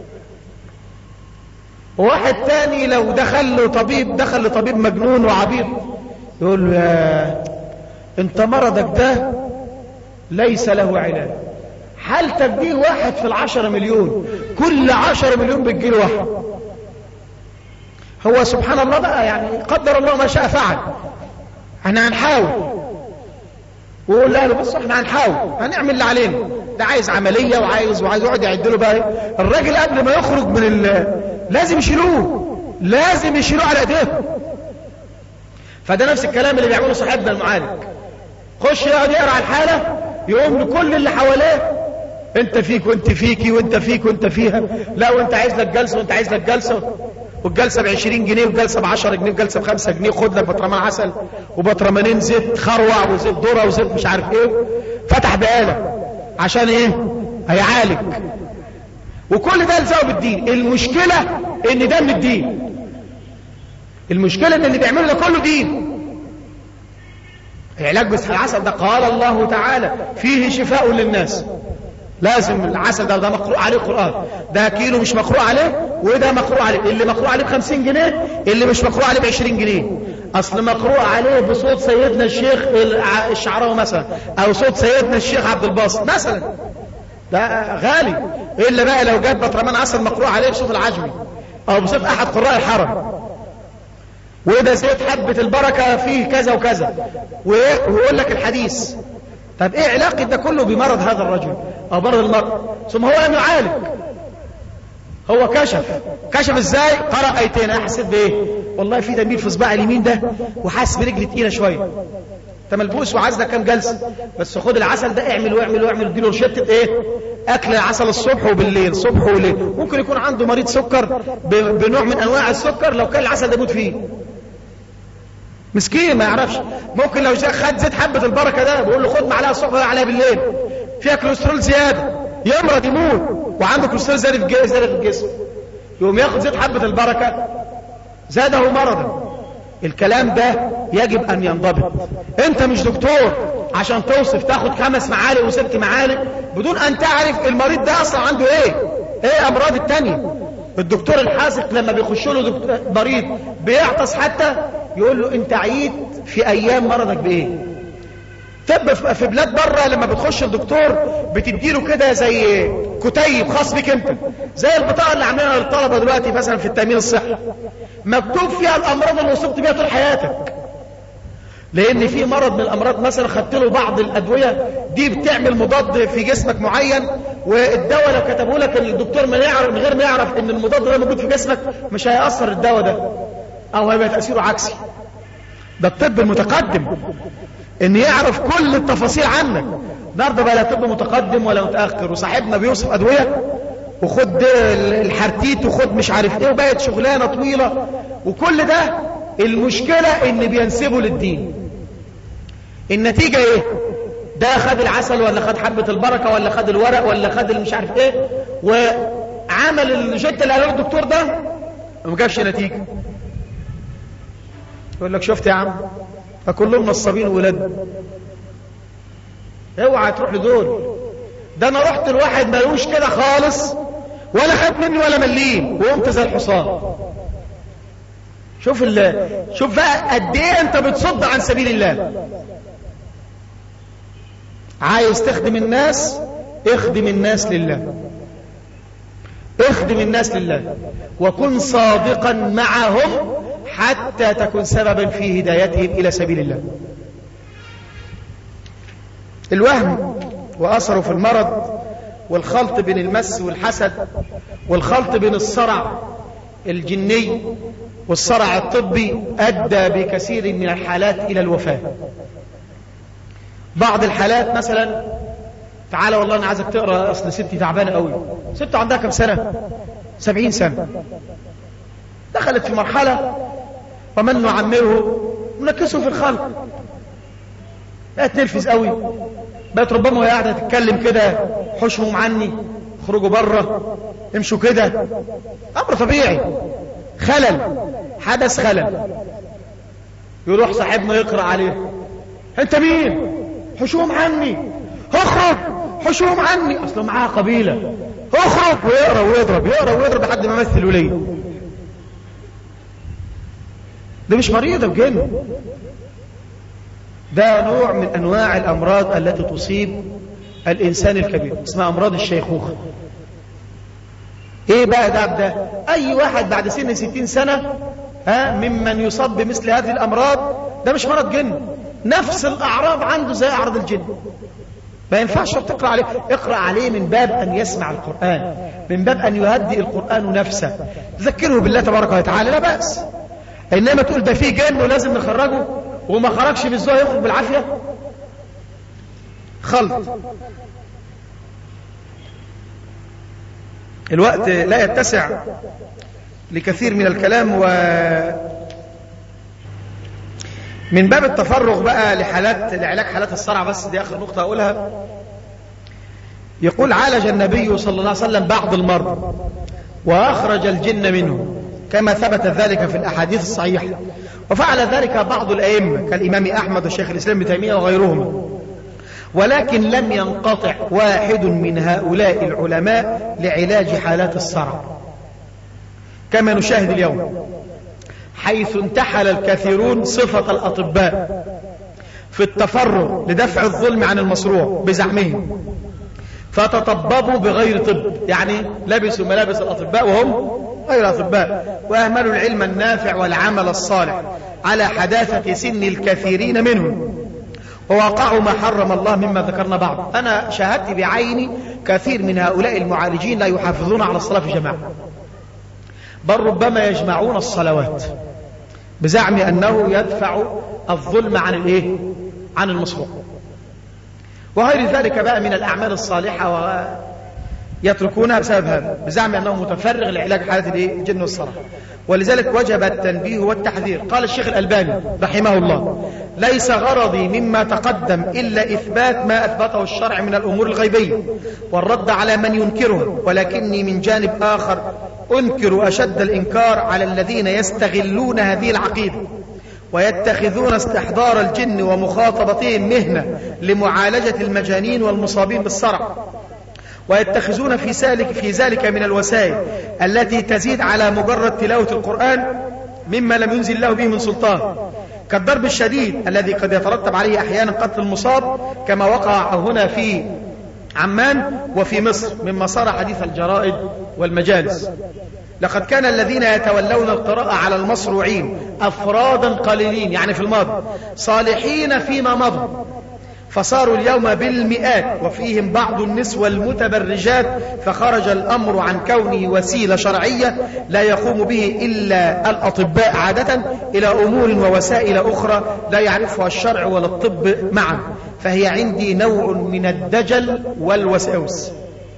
وواحد تاني لو دخل له طبيب دخل لطبيب مجنون وعبيط يقول له يا انت مرضك ده ليس له علاج حالتك دي واحد في العشرة مليون كل عشرة مليون بتجيله واحد هو سبحان الله بقى يعني قدر الله ما شاء فعل احنا هنحاول ويقول لا بص احنا هنحاول هنعمل اللي علينا ده عايز عملية وعايز وعايز يقعد يعد له بقى الراجل قبل ما يخرج من ال لازم يشيلوه لازم يشيلوه على ايديهم فده نفس الكلام اللي بيعمله صاحبنا المعالج خش يقعد يقرا الحالة يقوم لكل اللي حواليه انت فيك وانت فيكي وانت فيك وانت فيها لا وانت عايز لك جلسة وانت عايز لك جلسة والجلسة ب 20 جنيه والجلسة ب 10 جنيه والجلسة ب 5 جنيه خد لك بطرمان عسل وبطرمانين زيت خروع وزيت ذره وزيت مش عارف ايه فتح بقالة عشان ايه هيعالج وكل ده لزقه بالدين المشكلة ان ده من الدين المشكلة ان اللي بيعمله ده كله دين العلاج بس العسل ده قال الله تعالى فيه شفاء للناس لازم العسل ده ده مقروء عليه قرآن ده كيلو مش مقروء عليه وده مقروء عليه اللي مقروء عليه ب 50 جنيه اللي مش مقروء عليه ب 20 جنيه اصل مقروء عليه بصوت سيدنا الشيخ الشعراوي مثلا او صوت سيدنا الشيخ عبد الباسط مثلا ده غالي الا بقى لو جاب بطرمان عسل مقروء عليه بصوت العجمي او بصوت احد قراء الحرم وده زيت حبة البركة فيه كذا وكذا ويقول لك الحديث طب ايه علاقة ده كله بمرض هذا الرجل او مرض المرض ثم هو لم يعالج هو كشف كشف ازاي قرأ ايتين انا حسيت بايه والله في تنبيل في صباع اليمين ده وحاسس برجلي تقيلة شوية انت ملبوس وعايز ده كام جلسه بس خد العسل ده اعمل واعمل واعمل اديله رشته ايه اكل العسل الصبح وبالليل الصبح وليل ممكن يكون عنده مريض سكر بنوع من انواع السكر لو كان العسل ده يموت فيه مسكين ما يعرفش ممكن لو خد زيت حبه البركه ده بيقول له خد معلقه الصبح وعليها بالليل فيها كوليسترول زياده يمرض يموت وعنده كوليسترول زياده في زياده في الجسم يقوم ياخد زيت حبه البركه زاده مرضا الكلام ده يجب ان ينضبط انت مش دكتور عشان توصف تاخد خمس معالق وست معالق بدون ان تعرف المريض ده اصلا عنده ايه ايه امراض التانية الدكتور الحاسق لما بيخش له دكتور مريض بيعطس حتى يقول له انت عييت في ايام مرضك بايه طب في بلاد بره لما بتخش الدكتور بتديله كده زي كتيب خاص بك انت زي البطاقه اللي عاملينها للطلبه دلوقتي مثلا في التامين الصحي مكتوب فيها الامراض اللي وصلت بيها طول حياتك لان في مرض من الامراض مثلا خدت له بعض الادويه دي بتعمل مضاد في جسمك معين والدواء لو كتبه لك الدكتور من يعرف من غير ما يعرف ان المضاد ده موجود في جسمك مش هيأثر الدواء ده او هيبقى تاثيره عكسي ده الطب المتقدم ان يعرف كل التفاصيل عنك النهارده بقى لا طب متقدم ولا متاخر وصاحبنا بيوصف ادويه وخد الحرتيت وخد مش عارف ايه وبقت شغلانه طويله وكل ده المشكله ان بينسبوا للدين النتيجه ايه ده خد العسل ولا خد حبه البركه ولا خد الورق ولا خد مش عارف ايه وعمل الجت اللي قاله الدكتور ده وما جابش نتيجه يقول لك شفت يا عم فكلهم نصابين ولاد اوعى تروح لدول ده انا رحت لواحد ملوش كده خالص ولا خد مني ولا مليم وقمت زي الحصان شوف ال... شوف بقى قد ايه انت بتصد عن سبيل الله عايز تخدم الناس اخدم الناس لله اخدم الناس لله وكن صادقا معهم حتى تكون سببا في هدايتهم إلى سبيل الله الوهم وأثره في المرض والخلط بين المس والحسد والخلط بين الصرع الجني والصرع الطبي أدى بكثير من الحالات إلى الوفاة بعض الحالات مثلا تعالى والله أنا عايزك تقرأ أصل ستي تعبانة قوي ست عندها كم سنة سبعين سنة دخلت في مرحلة ومن نعمره ننكسه في الخلق بقت نرفز قوي بقت ربما وهي قاعده تتكلم كده حشهم عني اخرجوا بره امشوا كده امر طبيعي خلل حدث خلل يروح صاحبنا يقرا عليه انت مين حشوم عني اخرج حشوم عني اصله معاها قبيله اخرج ويقرا ويضرب يقرا ويضرب لحد ما مثل وليه ده مش مريض ده بجن ده نوع من انواع الامراض التي تصيب الانسان الكبير اسمها امراض الشيخوخه ايه بقى ده ده اي واحد بعد سن ستين سنة ها ممن يصاب بمثل هذه الامراض ده مش مرض جن نفس الاعراض عنده زي اعراض الجن ما ينفعش تقرا عليه اقرا عليه من باب ان يسمع القران من باب ان يهدئ القران نفسه تذكره بالله تبارك وتعالى لا باس انما تقول ده فيه جن ولازم نخرجه وما خرجش بالزوء يخرج بالعافيه خلط الوقت لا يتسع لكثير من الكلام و من باب التفرغ بقى لحالات لعلاج حالات الصرع بس دي اخر نقطه اقولها يقول عالج النبي صلى الله عليه وسلم بعض المرضى واخرج الجن منه كما ثبت ذلك في الاحاديث الصحيحه وفعل ذلك بعض الائمه كالامام احمد والشيخ الاسلام ابن تيميه وغيرهم ولكن لم ينقطع واحد من هؤلاء العلماء لعلاج حالات الصرع كما نشاهد اليوم حيث انتحل الكثيرون صفة الأطباء في التفرغ لدفع الظلم عن المصروع بزعمهم فتطببوا بغير طب يعني لبسوا ملابس الأطباء وهم غير أطباء وأهملوا العلم النافع والعمل الصالح على حداثة سن الكثيرين منهم ووقعوا ما حرم الله مما ذكرنا بعض أنا شاهدت بعيني كثير من هؤلاء المعالجين لا يحافظون على الصلاة في جماعة بل ربما يجمعون الصلوات بزعم أنه يدفع الظلم عن الإيه؟ عن المصروف وغير ذلك بقى من الأعمال الصالحة ويتركونها بسبب هذا بزعم أنه متفرغ لعلاج حالة الجن والصرع ولذلك وجب التنبيه والتحذير قال الشيخ الألباني رحمه الله ليس غرضي مما تقدم إلا إثبات ما أثبته الشرع من الأمور الغيبية والرد على من ينكره ولكني من جانب آخر أنكر أشد الإنكار على الذين يستغلون هذه العقيدة ويتخذون استحضار الجن ومخاطبتهم مهنة لمعالجة المجانين والمصابين بالصرع ويتخذون في ذلك في ذلك من الوسائل التي تزيد على مجرد تلاوة القرآن مما لم ينزل الله به من سلطان كالضرب الشديد الذي قد يترتب عليه أحيانا قتل المصاب كما وقع هنا في عمان وفي مصر مما صار حديث الجرائد والمجالس لقد كان الذين يتولون القراءة على المصروعين أفرادا قليلين يعني في الماضي صالحين فيما مضى فصاروا اليوم بالمئات وفيهم بعض النسوة المتبرجات فخرج الأمر عن كونه وسيلة شرعية لا يقوم به إلا الأطباء عادة إلى أمور ووسائل أخرى لا يعرفها الشرع ولا الطب معا فهي عندي نوع من الدجل والوساوس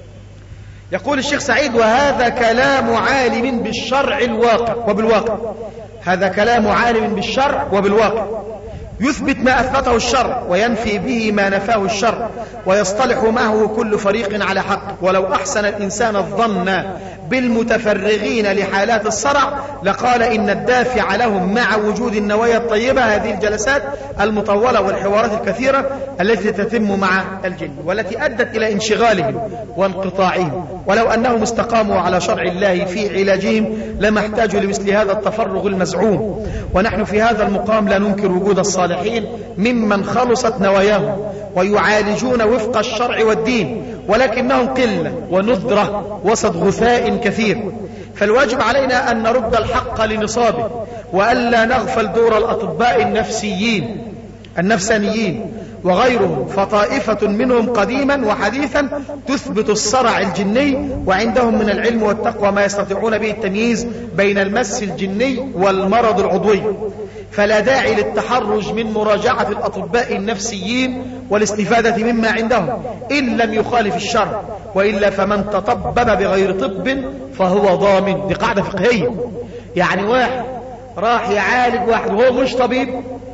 يقول الشيخ سعيد وهذا كلام عالم بالشرع الواقع وبالواقع هذا كلام عالم بالشرع وبالواقع يثبت ما أثبته الشرع وينفي به ما نفاه الشرع ويصطلح معه كل فريق على حق ولو أحسن الإنسان الظن بالمتفرغين لحالات الصرع لقال إن الدافع لهم مع وجود النوايا الطيبة هذه الجلسات المطولة والحوارات الكثيرة التي تتم مع الجن والتي أدت إلى انشغالهم وانقطاعهم ولو أنهم استقاموا على شرع الله في علاجهم لما احتاجوا لمثل هذا التفرغ المزعوم ونحن في هذا المقام لا ننكر وجود الصالحين ممن خلصت نواياهم ويعالجون وفق الشرع والدين ولكنهم قلة وندرة وسط غثاء كثير فالواجب علينا أن نرد الحق لنصابه وألا نغفل دور الأطباء النفسيين النفسانيين وغيرهم فطائفة منهم قديما وحديثا تثبت الصرع الجني وعندهم من العلم والتقوى ما يستطيعون به التمييز بين المس الجني والمرض العضوي فلا داعي للتحرج من مراجعة الأطباء النفسيين والاستفادة مما عندهم إن لم يخالف الشرع وإلا فمن تطبب بغير طب فهو ضامن دي قاعدة فقهية يعني واحد راح يعالج واحد وهو مش طبيب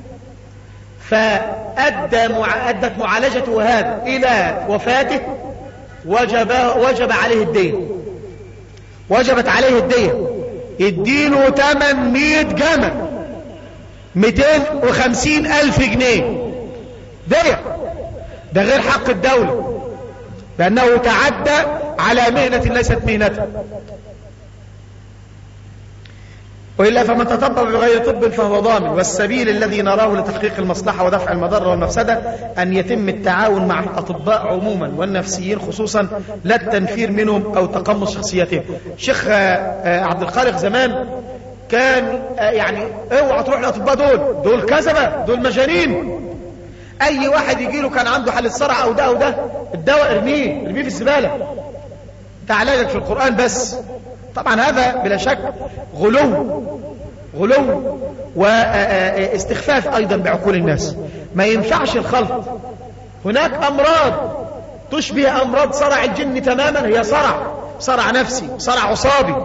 فأدى مع... أدت معالجته هذا إلى وفاته وجب, وجب عليه الدين وجبت عليه الدين يديله 800 جمل 250 ألف جنيه دية ده غير حق الدولة لأنه تعدى على مهنة ليست مهنته وإلا فمن تطبب بغير طب فهو ضامن والسبيل الذي نراه لتحقيق المصلحة ودفع المضرة والمفسدة أن يتم التعاون مع الأطباء عموما والنفسيين خصوصا لا التنفير منهم أو تقمص شخصيتهم شيخ عبد الخالق زمان كان يعني اوعى تروح للأطباء دول دول كذبة دول مجانين أي واحد يجي له كان عنده حالة صرع أو ده أو ده الدواء ارميه ارميه في الزبالة ده علاجك في القرآن بس طبعا هذا بلا شك غلو غلو واستخفاف أيضا بعقول الناس ما ينفعش الخلط هناك أمراض تشبه أمراض صرع الجن تماما هي صرع صرع نفسي صرع عصابي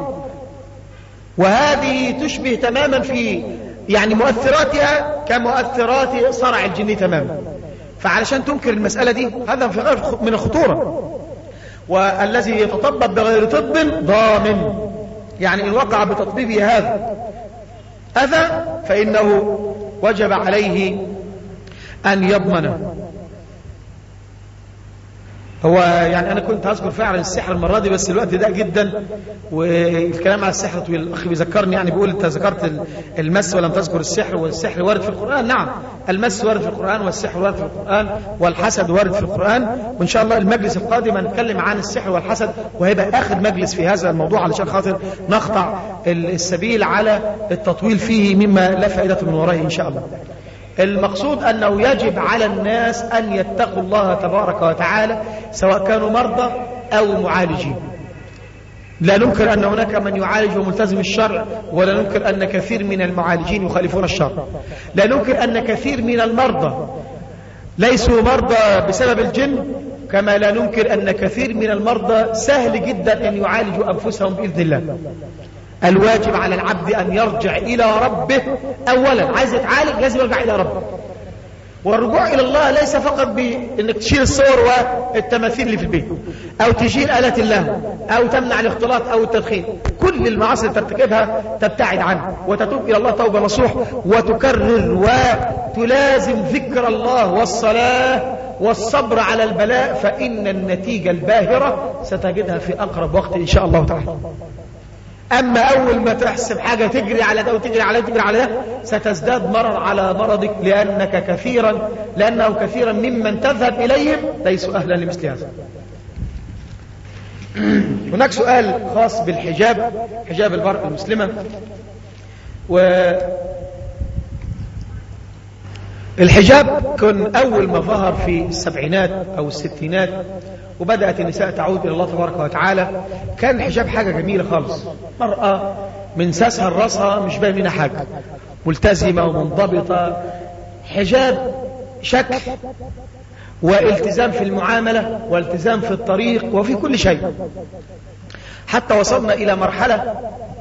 وهذه تشبه تماما في يعني مؤثراتها كمؤثرات صرع الجن تماما فعلشان تنكر المسألة دي هذا في غير من الخطورة والذي يتطبب بغير طب ضامن يعني إن وقع بتطبيبه هذا أذى فإنه وجب عليه أن يضمنه هو يعني أنا كنت هذكر فعلا السحر المرة دي بس الوقت ده جدا والكلام على السحر طويل الأخ بيذكرني يعني بيقول أنت ذكرت المس ولم تذكر السحر والسحر وارد في القرآن نعم المس وارد في القرآن والسحر وارد في القرآن والحسد وارد في القرآن وإن شاء الله المجلس القادم هنتكلم عن السحر والحسد وهيبقى آخر مجلس في هذا الموضوع علشان خاطر نقطع السبيل على التطويل فيه مما لا فائدة من ورائه إن شاء الله المقصود أنه يجب على الناس أن يتقوا الله تبارك وتعالى سواء كانوا مرضى أو معالجين لا ننكر أن هناك من يعالج وملتزم الشرع ولا ننكر أن كثير من المعالجين يخالفون الشرع لا ننكر أن كثير من المرضى ليسوا مرضى بسبب الجن كما لا ننكر أن كثير من المرضى سهل جدا أن يعالجوا أنفسهم بإذن الله الواجب على العبد أن يرجع إلى ربه أولا عايز يتعالج لازم يرجع إلى ربه والرجوع إلى الله ليس فقط بأنك تشيل الصور والتماثيل اللي في البيت أو تشيل آلات الله أو تمنع الاختلاط أو التدخين كل المعاصي اللي ترتكبها تبتعد عنها وتتوب إلى الله توبة نصوح وتكرر وتلازم ذكر الله والصلاة والصبر على البلاء فإن النتيجة الباهرة ستجدها في أقرب وقت إن شاء الله تعالى أما أول ما تحسب حاجة تجري على ده وتجري على ده وتجري على ده ستزداد مرض على مرضك لأنك كثيرا لأنه كثيرا ممن تذهب إليهم ليسوا أهلا لمثل هذا هناك سؤال خاص بالحجاب حجاب المرأة المسلمة و الحجاب كان أول ما ظهر في السبعينات أو الستينات وبدأت النساء تعود إلى الله تبارك وتعالى كان الحجاب حاجة جميلة خالص مرأة من ساسها لراسها مش باين منها حاجة ملتزمة ومنضبطة حجاب شكل والتزام في المعاملة والتزام في الطريق وفي كل شيء حتى وصلنا إلى مرحلة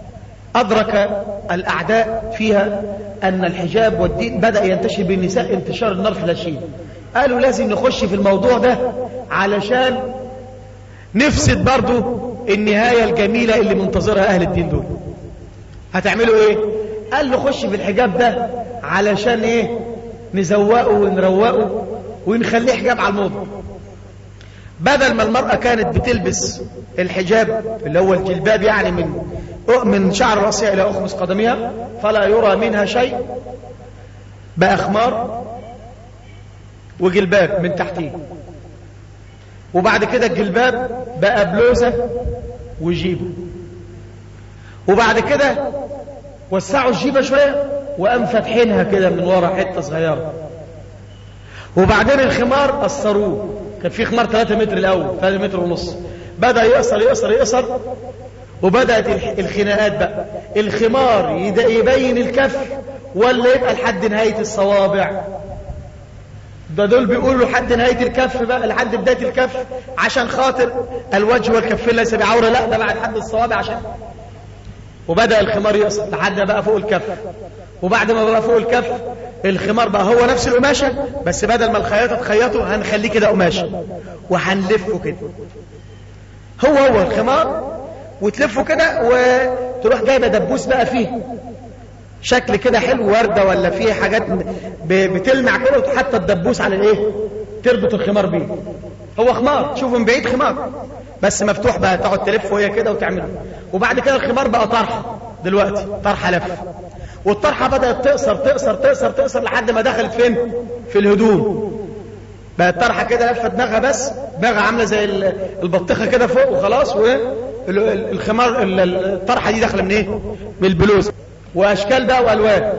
أدرك الأعداء فيها أن الحجاب والدين بدأ ينتشر بالنساء انتشار النار في الهشيم قالوا لازم نخش في الموضوع ده علشان نفسد برضو النهاية الجميلة اللي منتظرها أهل الدين دول هتعملوا ايه قال له خش في الحجاب ده علشان ايه نزوقه ونروقه ونخليه حجاب على الموضة بدل ما المرأة كانت بتلبس الحجاب اللي هو الجلباب يعني من من شعر رأسها إلى أخمص قدمها فلا يرى منها شيء بقى خمار وجلباب من تحتيه وبعد كده الجلباب بقى بلوزة وجيبه وبعد كده وسعوا الجيبة شوية وقام فاتحينها كده من ورا حتة صغيرة وبعدين الخمار قصروه كان في خمار 3 متر الأول 3 متر ونص بدأ يقصر يقصر يقصر وبدأت الخناقات بقى الخمار يبين الكف ولا يبقى لحد نهاية الصوابع ده دول بيقولوا لحد نهاية الكف بقى لحد بداية الكف عشان خاطر الوجه والكفين ليس بعورة لا ده بعد حد الصوابع عشان وبدأ الخمار يقصر لحد بقى فوق الكف وبعد ما بقى فوق الكف الخمار بقى هو نفس القماشة بس بدل ما الخياطة تخيطه هنخليه كده قماشة وهنلفه كده هو هو الخمار وتلفه كده وتروح جايبه دبوس بقى فيه شكل كده حلو وردة ولا فيه حاجات بتلمع كده وتحط الدبوس على الايه تربط الخمار بيه هو خمار تشوفه من بعيد خمار بس مفتوح بقى تقعد تلف وهي كده وتعمله وبعد كده الخمار بقى طرحه دلوقتي طرحه لف والطرحه بدات تقصر تقصر تقصر تقصر لحد ما دخلت فين في الهدوم بقت طرحه كده لفه دماغها بس دماغها عامله زي البطيخه كده فوق وخلاص والخمار الطرحه دي داخله من ايه من البلوز واشكال بقى والوان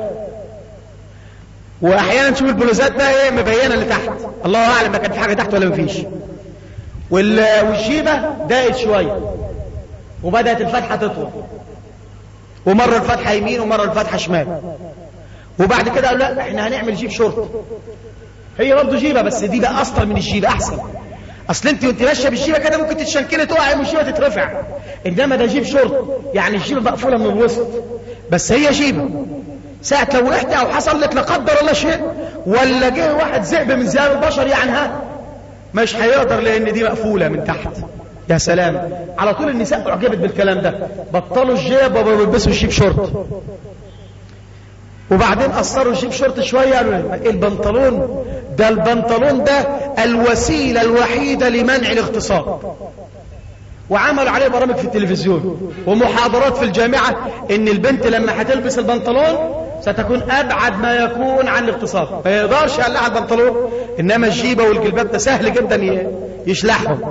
واحيانا تشوف البلوزات بقى ايه مبينه لتحت الله اعلم ما كان في حاجه تحت ولا مفيش والجيبه ضاقت شويه وبدات الفتحه تطول ومره الفتحه يمين ومره الفتحه شمال وبعد كده قالوا لا احنا هنعمل جيب شورت هي برضه جيبه بس دي بقى اسطر من الجيبه احسن اصل انت وانت ماشيه بالجيبه كده ممكن تتشنكلي تقعي والجيبه تترفع انما ده جيب شورت يعني الجيبه مقفوله من الوسط بس هي جيبه ساعة لو وقعت او حصل لك لا قدر الله شيء ولا جه واحد ذئب من ذئاب البشر يعني ها مش هيقدر لان دي مقفوله من تحت يا سلام على طول النساء اعجبت بالكلام ده بطلوا الجيب وبيلبسوا الجيب شورت وبعدين قصروا الجيب شورت شويه قالوا البنطلون ده البنطلون ده الوسيله الوحيده لمنع الاغتصاب وعملوا عليه برامج في التلفزيون ومحاضرات في الجامعه ان البنت لما هتلبس البنطلون ستكون ابعد ما يكون عن الاغتصاب ما يقدرش يقلع البنطلون انما الجيبه والجلباب ده سهل جدا يشلحهم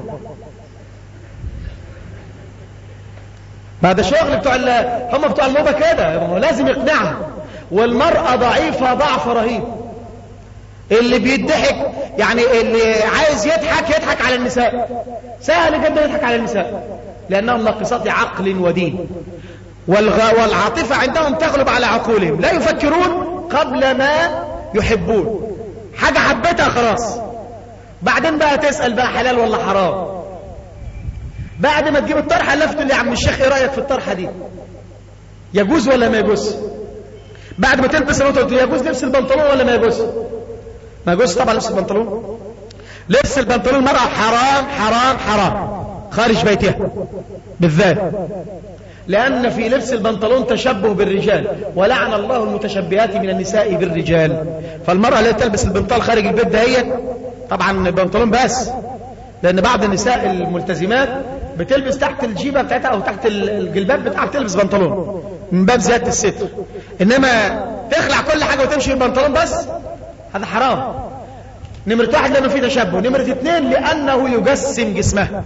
ما ده شغل بتوع هم بتوع الموضه كده لازم يقنعها والمرأة ضعيفة ضعف رهيب اللي بيضحك يعني اللي عايز يضحك يضحك على النساء سهل جدا يضحك على النساء لأنهم ناقصات عقل ودين والغ... والعاطفة عندهم تغلب على عقولهم لا يفكرون قبل ما يحبون حاجة حبيتها خلاص بعدين بقى تسأل بقى حلال ولا حرام بعد ما تجيب الطرحة لفت لي يا عم الشيخ ايه رأيك في الطرحة دي يجوز ولا ما يجوز بعد ما تلبس البنطلون يجوز لبس البنطلون ولا ما يجوز ما يجوز طبعا لبس البنطلون لبس البنطلون المرأة حرام حرام حرام خارج بيتها بالذات لأن في لبس البنطلون تشبه بالرجال ولعن الله المتشبهات من النساء بالرجال فالمرأة اللي تلبس البنطال خارج البيت ده هي طبعا البنطلون بس لأن بعض النساء الملتزمات بتلبس تحت الجيبة بتاعتها أو تحت الجلباب بتاعها بتلبس بنطلون من باب زيادة الستر إنما تخلع كل حاجة وتمشي البنطلون بس هذا حرام نمرة واحد لأنه فيه تشبه نمرة اثنين لأنه يجسم جسمها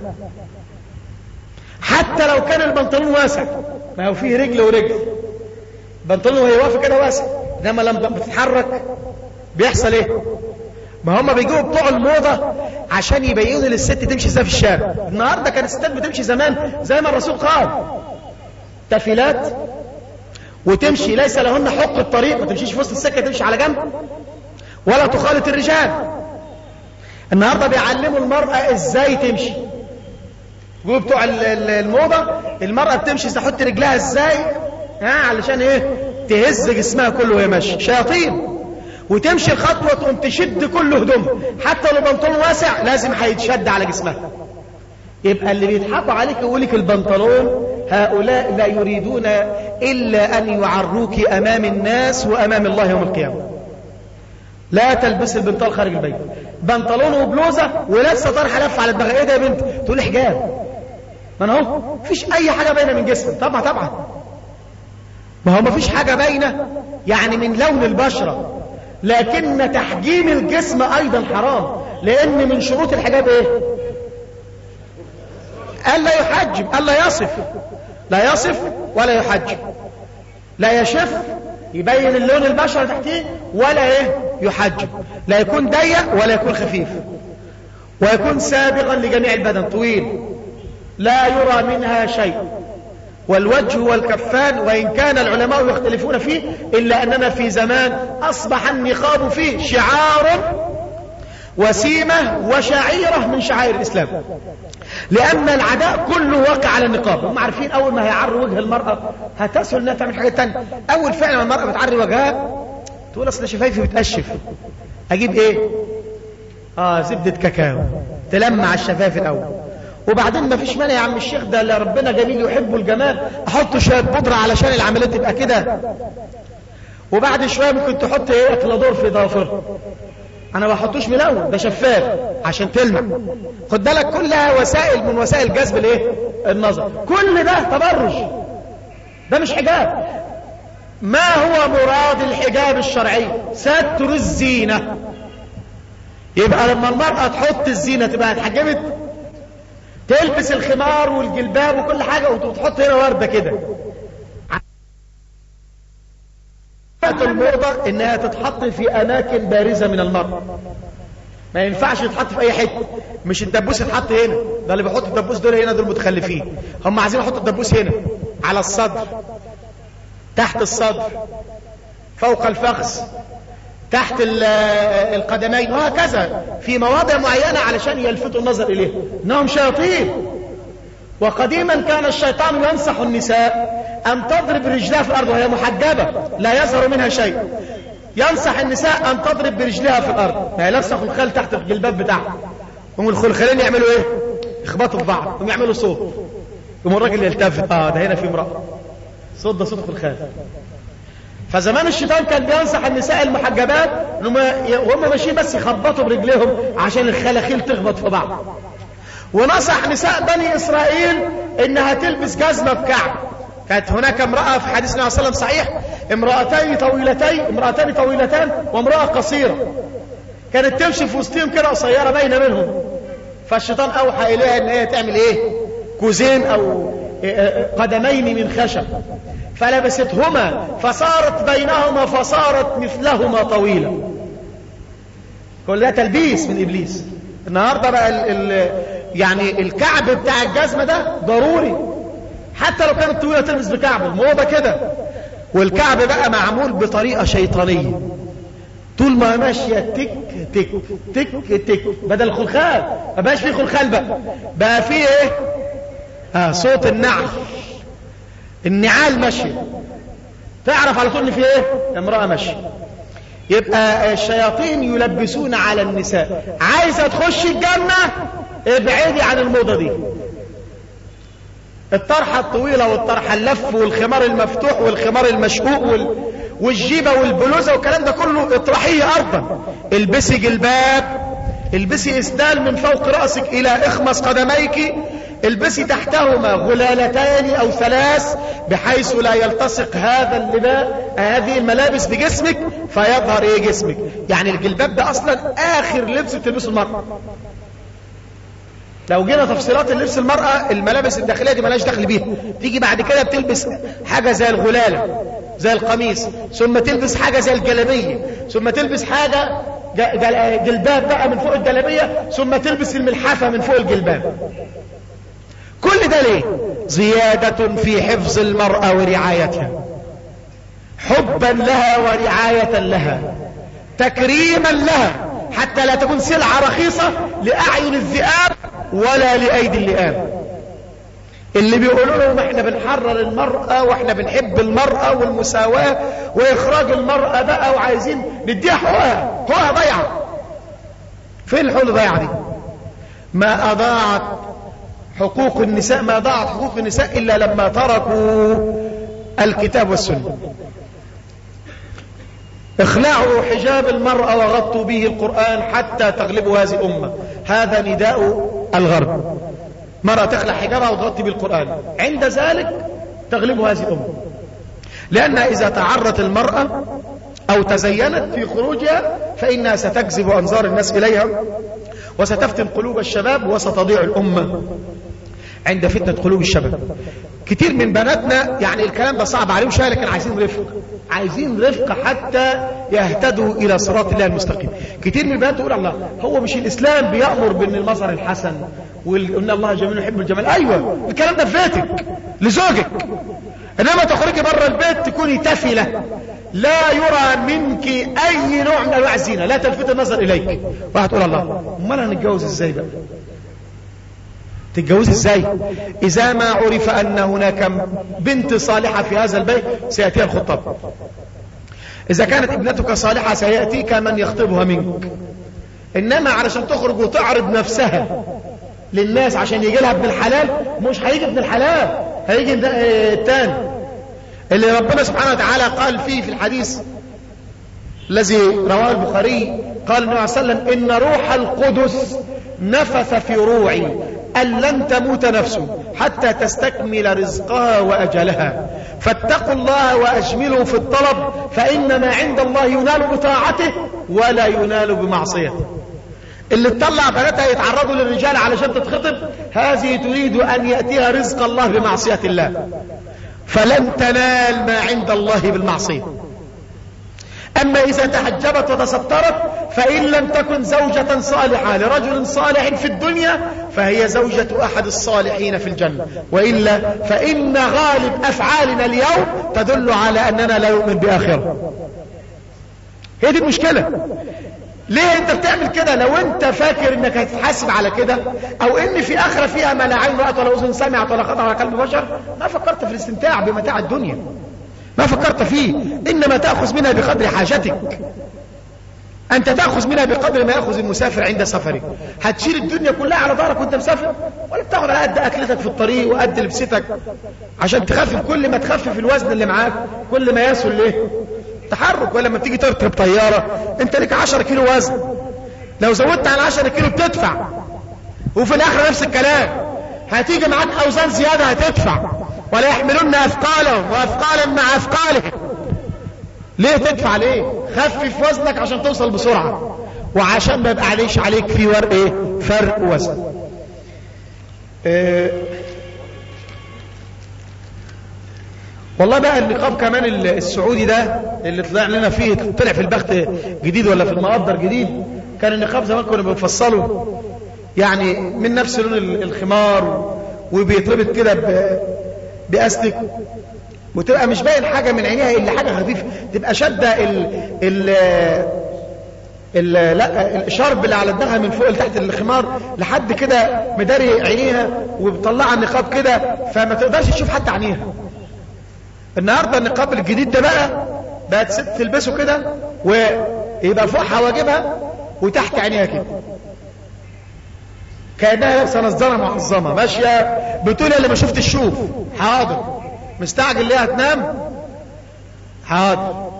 حتى لو كان البنطلون واسع ما هو فيه رجل ورجل البنطلون وهي واقفه كده واسع انما لما بتتحرك بيحصل ايه ما هم بيجوا بتوع الموضة عشان يبينوا للست تمشي ازاي في الشارع النهاردة كانت الستات بتمشي زمان زي ما الرسول قال تفيلات وتمشي ليس لهن حق الطريق ما تمشيش في وسط السكة تمشي على جنب ولا تخالط الرجال النهاردة بيعلموا المرأة ازاي تمشي جوا بتوع الموضة المرأة بتمشي تحط رجلها ازاي ها علشان ايه تهز جسمها كله وهي ماشيه شياطين وتمشي الخطوة تقوم تشد كل هدومها حتى لو بنطلون واسع لازم هيتشد على جسمها يبقى اللي بيضحكوا عليك يقول لك البنطلون هؤلاء لا يريدون إلا أن يعروك أمام الناس وأمام الله يوم القيامة لا تلبس البنطال خارج البيت بنطلون وبلوزة ولسه طرحة لفة على دماغها ايه ده يا بنت تقول حجاب ما انا اهو مفيش اي حاجة باينة من جسمك طبعا طبعا ما هو مفيش حاجة باينة يعني من لون البشرة لكن تحجيم الجسم ايضا حرام لان من شروط الحجاب ايه الا يحجم الا يصف لا يصف ولا يحجم لا يشف يبين اللون البشرة تحتيه ولا ايه يحجم لا يكون ضيق ولا يكون خفيف ويكون سابقا لجميع البدن طويل لا يرى منها شيء والوجه والكفان وإن كان العلماء يختلفون فيه إلا أننا في زمان أصبح النقاب فيه شعار وسيمة وشعيرة من شعائر الإسلام لأن العداء كله واقع على النقاب هم عارفين أول ما هيعر وجه المرأة هتسهل أنها تعمل حاجة تانية أول فعلا ما المرأة بتعري وجهها تقول أصل شفايفي بتقشف أجيب إيه آه زبدة كاكاو تلمع الشفايف الأول وبعدين ما فيش مانع يا عم الشيخ ده اللي ربنا جميل يحب الجمال احط شويه بودره علشان العمليه تبقى كده وبعد شويه ممكن تحط ايه اكلادور في ضوافرها انا ما بحطوش ملون ده شفاف عشان تلمع خد بالك كلها وسائل من وسائل جذب الايه النظر كل ده تبرج ده مش حجاب ما هو مراد الحجاب الشرعي ستر الزينه يبقى لما المرأة تحط الزينة تبقى اتحجبت تلبس الخمار والجلباب وكل حاجة وتحط هنا وردة كده الموضة انها تتحط في اماكن بارزة من المرأة ما ينفعش يتحط في اي حته مش الدبوس يتحط هنا ده اللي بيحط الدبوس دول هنا دول متخلفين هم عايزين يحطوا الدبوس هنا على الصدر تحت الصدر فوق الفخذ تحت القدمين وهكذا في مواضع معينة علشان يلفتوا النظر إليه إنهم شياطين وقديما كان الشيطان ينصح النساء أن تضرب رجلها في الأرض وهي محجبة لا يظهر منها شيء ينصح النساء أن تضرب برجلها في الأرض ما يلبس خلخال تحت الجلباب بتاعها هم الخلخالين يعملوا إيه يخبطوا في بعض هم يعملوا صوت يقوم الراجل يلتفت اه ده هنا في امرأة صوت ده صوت خلخال فزمان الشيطان كان بينصح النساء المحجبات انهم وهم ماشيين بس يخبطوا برجليهم عشان الخلاخيل تخبط في بعض ونصح نساء بني اسرائيل انها تلبس جزمه بكعب كانت هناك امراه في حديث النبي صلى الله عليه وسلم صحيح امراتين طويلتين امراتان طويلتان وامراه قصيره كانت تمشي في وسطهم كده قصيره باينه منهم فالشيطان اوحى اليها ان هي تعمل ايه كوزين او قدمين من خشب فلبستهما فصارت بينهما فصارت مثلهما طويلة كل ده تلبيس من إبليس النهاردة بقى ال ال يعني الكعب بتاع الجزمة ده ضروري حتى لو كانت طويلة تلبس بكعب الموضة كده والكعب بقى معمول بطريقة شيطانية طول ما ماشية تك تك تك تك بدل الخلخال ما بقاش فيه خلخال بقى بقى فيه ايه آه صوت النعل النعال ماشية تعرف على طول ان في ايه امرأة ماشية يبقى الشياطين يلبسون على النساء عايزة تخش الجنة ابعدي عن الموضة دي الطرحة الطويلة والطرحة اللف والخمار المفتوح والخمار المشقوق وال... والجيبة والبلوزة والكلام ده كله اطرحيه أرضا البسي جلباب البسي إسدال من فوق رأسك إلى إخمص قدميك البسي تحتهما غلالتان أو ثلاث بحيث لا يلتصق هذا اللباء هذه الملابس بجسمك فيظهر إيه جسمك يعني الجلباب ده أصلا آخر لبس تلبسه المرأة لو جينا تفصيلات اللبس المرأة الملابس الداخلية دي ملاش دخل بيها تيجي بعد كده بتلبس حاجة زي الغلالة زي القميص ثم تلبس حاجة زي الجلبية ثم تلبس حاجة جلباب بقى من فوق الجلبية ثم تلبس الملحفة من فوق الجلباب كل ده ليه زيادة في حفظ المرأة ورعايتها حبا لها ورعاية لها تكريما لها حتى لا تكون سلعة رخيصة لأعين الذئاب ولا لأيدي اللئام اللي بيقولوا لهم احنا بنحرر المرأة واحنا بنحب المرأة والمساواة واخراج المرأة بقى وعايزين نديها حقوقها حقوقها ضيعة فين الحقوق اللي ضيعة دي ما اضاعت حقوق النساء ما ضاعت حقوق النساء الا لما تركوا الكتاب والسنة اخلعوا حجاب المرأة وغطوا به القرآن حتى تغلبوا هذه الأمة هذا نداء الغرب مرأة تخلع حجابها وتغطي بالقرآن عند ذلك تغلب هذه الأمة لأن إذا تعرت المرأة أو تزينت في خروجها فإنها ستجذب أنظار الناس إليها وستفتن قلوب الشباب وستضيع الأمة عند فتنة قلوب الشباب كتير من بناتنا يعني الكلام ده صعب عليهم شوية لكن عايزين رفق عايزين رفق حتى يهتدوا إلى صراط الله المستقيم كتير من البنات تقول الله هو مش الإسلام بيأمر بأن المظهر الحسن وأن الله جميل يحب الجمال أيوة الكلام ده في بيتك لزوجك إنما تخرجي بره البيت تكوني تفلة لا يرى منك أي نوع من أنواع الزينة لا تلفت النظر إليك واحد تقول الله أمال هنتجوز إزاي بقى تتجوز ازاي اذا ما عرف ان هناك بنت صالحة في هذا البيت سيأتيها الخطاب اذا كانت ابنتك صالحة سيأتيك من يخطبها منك انما علشان تخرج وتعرض نفسها للناس عشان يجي لها ابن الحلال مش هيجي ابن الحلال هيجي التاني اللي ربنا سبحانه وتعالى قال فيه في الحديث الذي رواه البخاري قال النبي صلى الله عليه وسلم ان روح القدس نفث في روعي أن لن تموت نفس حتى تستكمل رزقها وأجلها فاتقوا الله وأجملوا في الطلب فإن ما عند الله ينال بطاعته ولا ينال بمعصيته اللي تطلع بناتها يتعرضوا للرجال علشان تتخطب هذه تريد أن يأتيها رزق الله بمعصية الله فلن تنال ما عند الله بالمعصية أما إذا تحجبت وتسترت فإن لم تكن زوجة صالحة لرجل صالح في الدنيا فهي زوجة أحد الصالحين في الجنة وإلا فإن غالب أفعالنا اليوم تدل على أننا لا يؤمن بآخرة هي دي المشكلة ليه انت بتعمل كده لو انت فاكر انك هتتحاسب على كده او ان في اخرة فيها ما لا عين رأت ولا اذن سمعت ولا خطر على قلب بشر ما فكرت في الاستمتاع بمتاع الدنيا ما فكرت فيه إنما تأخذ منها بقدر حاجتك أنت تأخذ منها بقدر ما يأخذ المسافر عند سفره هتشيل الدنيا كلها على ظهرك وانت مسافر ولا بتاخد على قد أكلتك في الطريق وقد لبستك عشان تخفف كل ما تخفف الوزن اللي معاك كل ما يسهل ليه تحرك ولا لما تيجي تركب طيارة انت لك 10 كيلو وزن لو زودت عن 10 كيلو بتدفع وفي الآخر نفس الكلام هتيجي معاك أوزان زيادة هتدفع ولا يحملن أثقالهم وأثقالا مع أثقالهم ليه تدفع ليه خفف وزنك عشان توصل بسرعة وعشان ما يبقى عليش عليك في ورق ايه فرق وزن إيه والله بقى النقاب كمان السعودي ده اللي طلع لنا فيه طلع في البخت جديد ولا في المقدر جديد كان النقاب زمان كنا بنفصله يعني من نفس لون الخمار وبيتربط كده باستك وتبقى مش باين حاجة من عينيها الا حاجة خفيفة تبقى شدة ال ال لا الشرب اللي على دماغها من فوق لتحت الخمار لحد كده مداري عينيها وبتطلع النقاب كده فما تقدرش تشوف حتى عينيها النهارده النقاب الجديد ده بقى بقت ست تلبسه كده ويبقى فوق حواجبها وتحت عينيها كده كانها لابسه نظاره معظمه ماشيه بتقول اللي ما شفتش شوف حاضر مستعجل ليه هتنام حاضر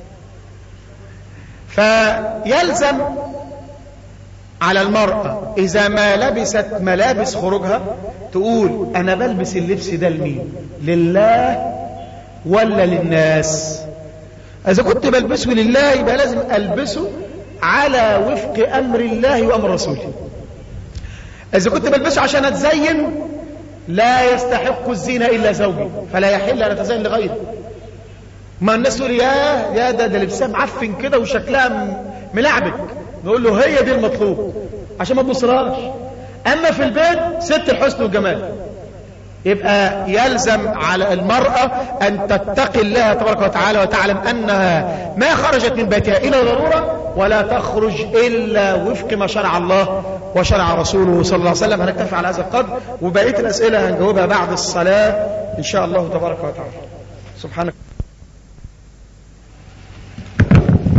فيلزم على المرأة إذا ما لبست ملابس خروجها تقول أنا بلبس اللبس ده لمين لله ولا للناس إذا كنت بلبسه لله يبقى لازم ألبسه على وفق أمر الله وأمر رسوله إذا كنت بلبسه عشان أتزين لا يستحق الزينة إلا زوجي فلا يحل أن أتزين لغيره ما الناس تقول يا يا ده ده لبسها معفن كده وشكلها ملعبك نقول له هي دي المطلوب عشان ما تبصلهاش اما في البيت ست الحسن والجمال يبقى يلزم على المرأة أن تتقي الله تبارك وتعالى وتعلم أنها ما خرجت من بيتها إلى ضرورة ولا تخرج إلا وفق ما شرع الله وشرع رسوله صلى الله عليه وسلم هنكتفي على هذا القدر وبقية الأسئلة هنجاوبها بعد الصلاة إن شاء الله تبارك وتعالى سبحانك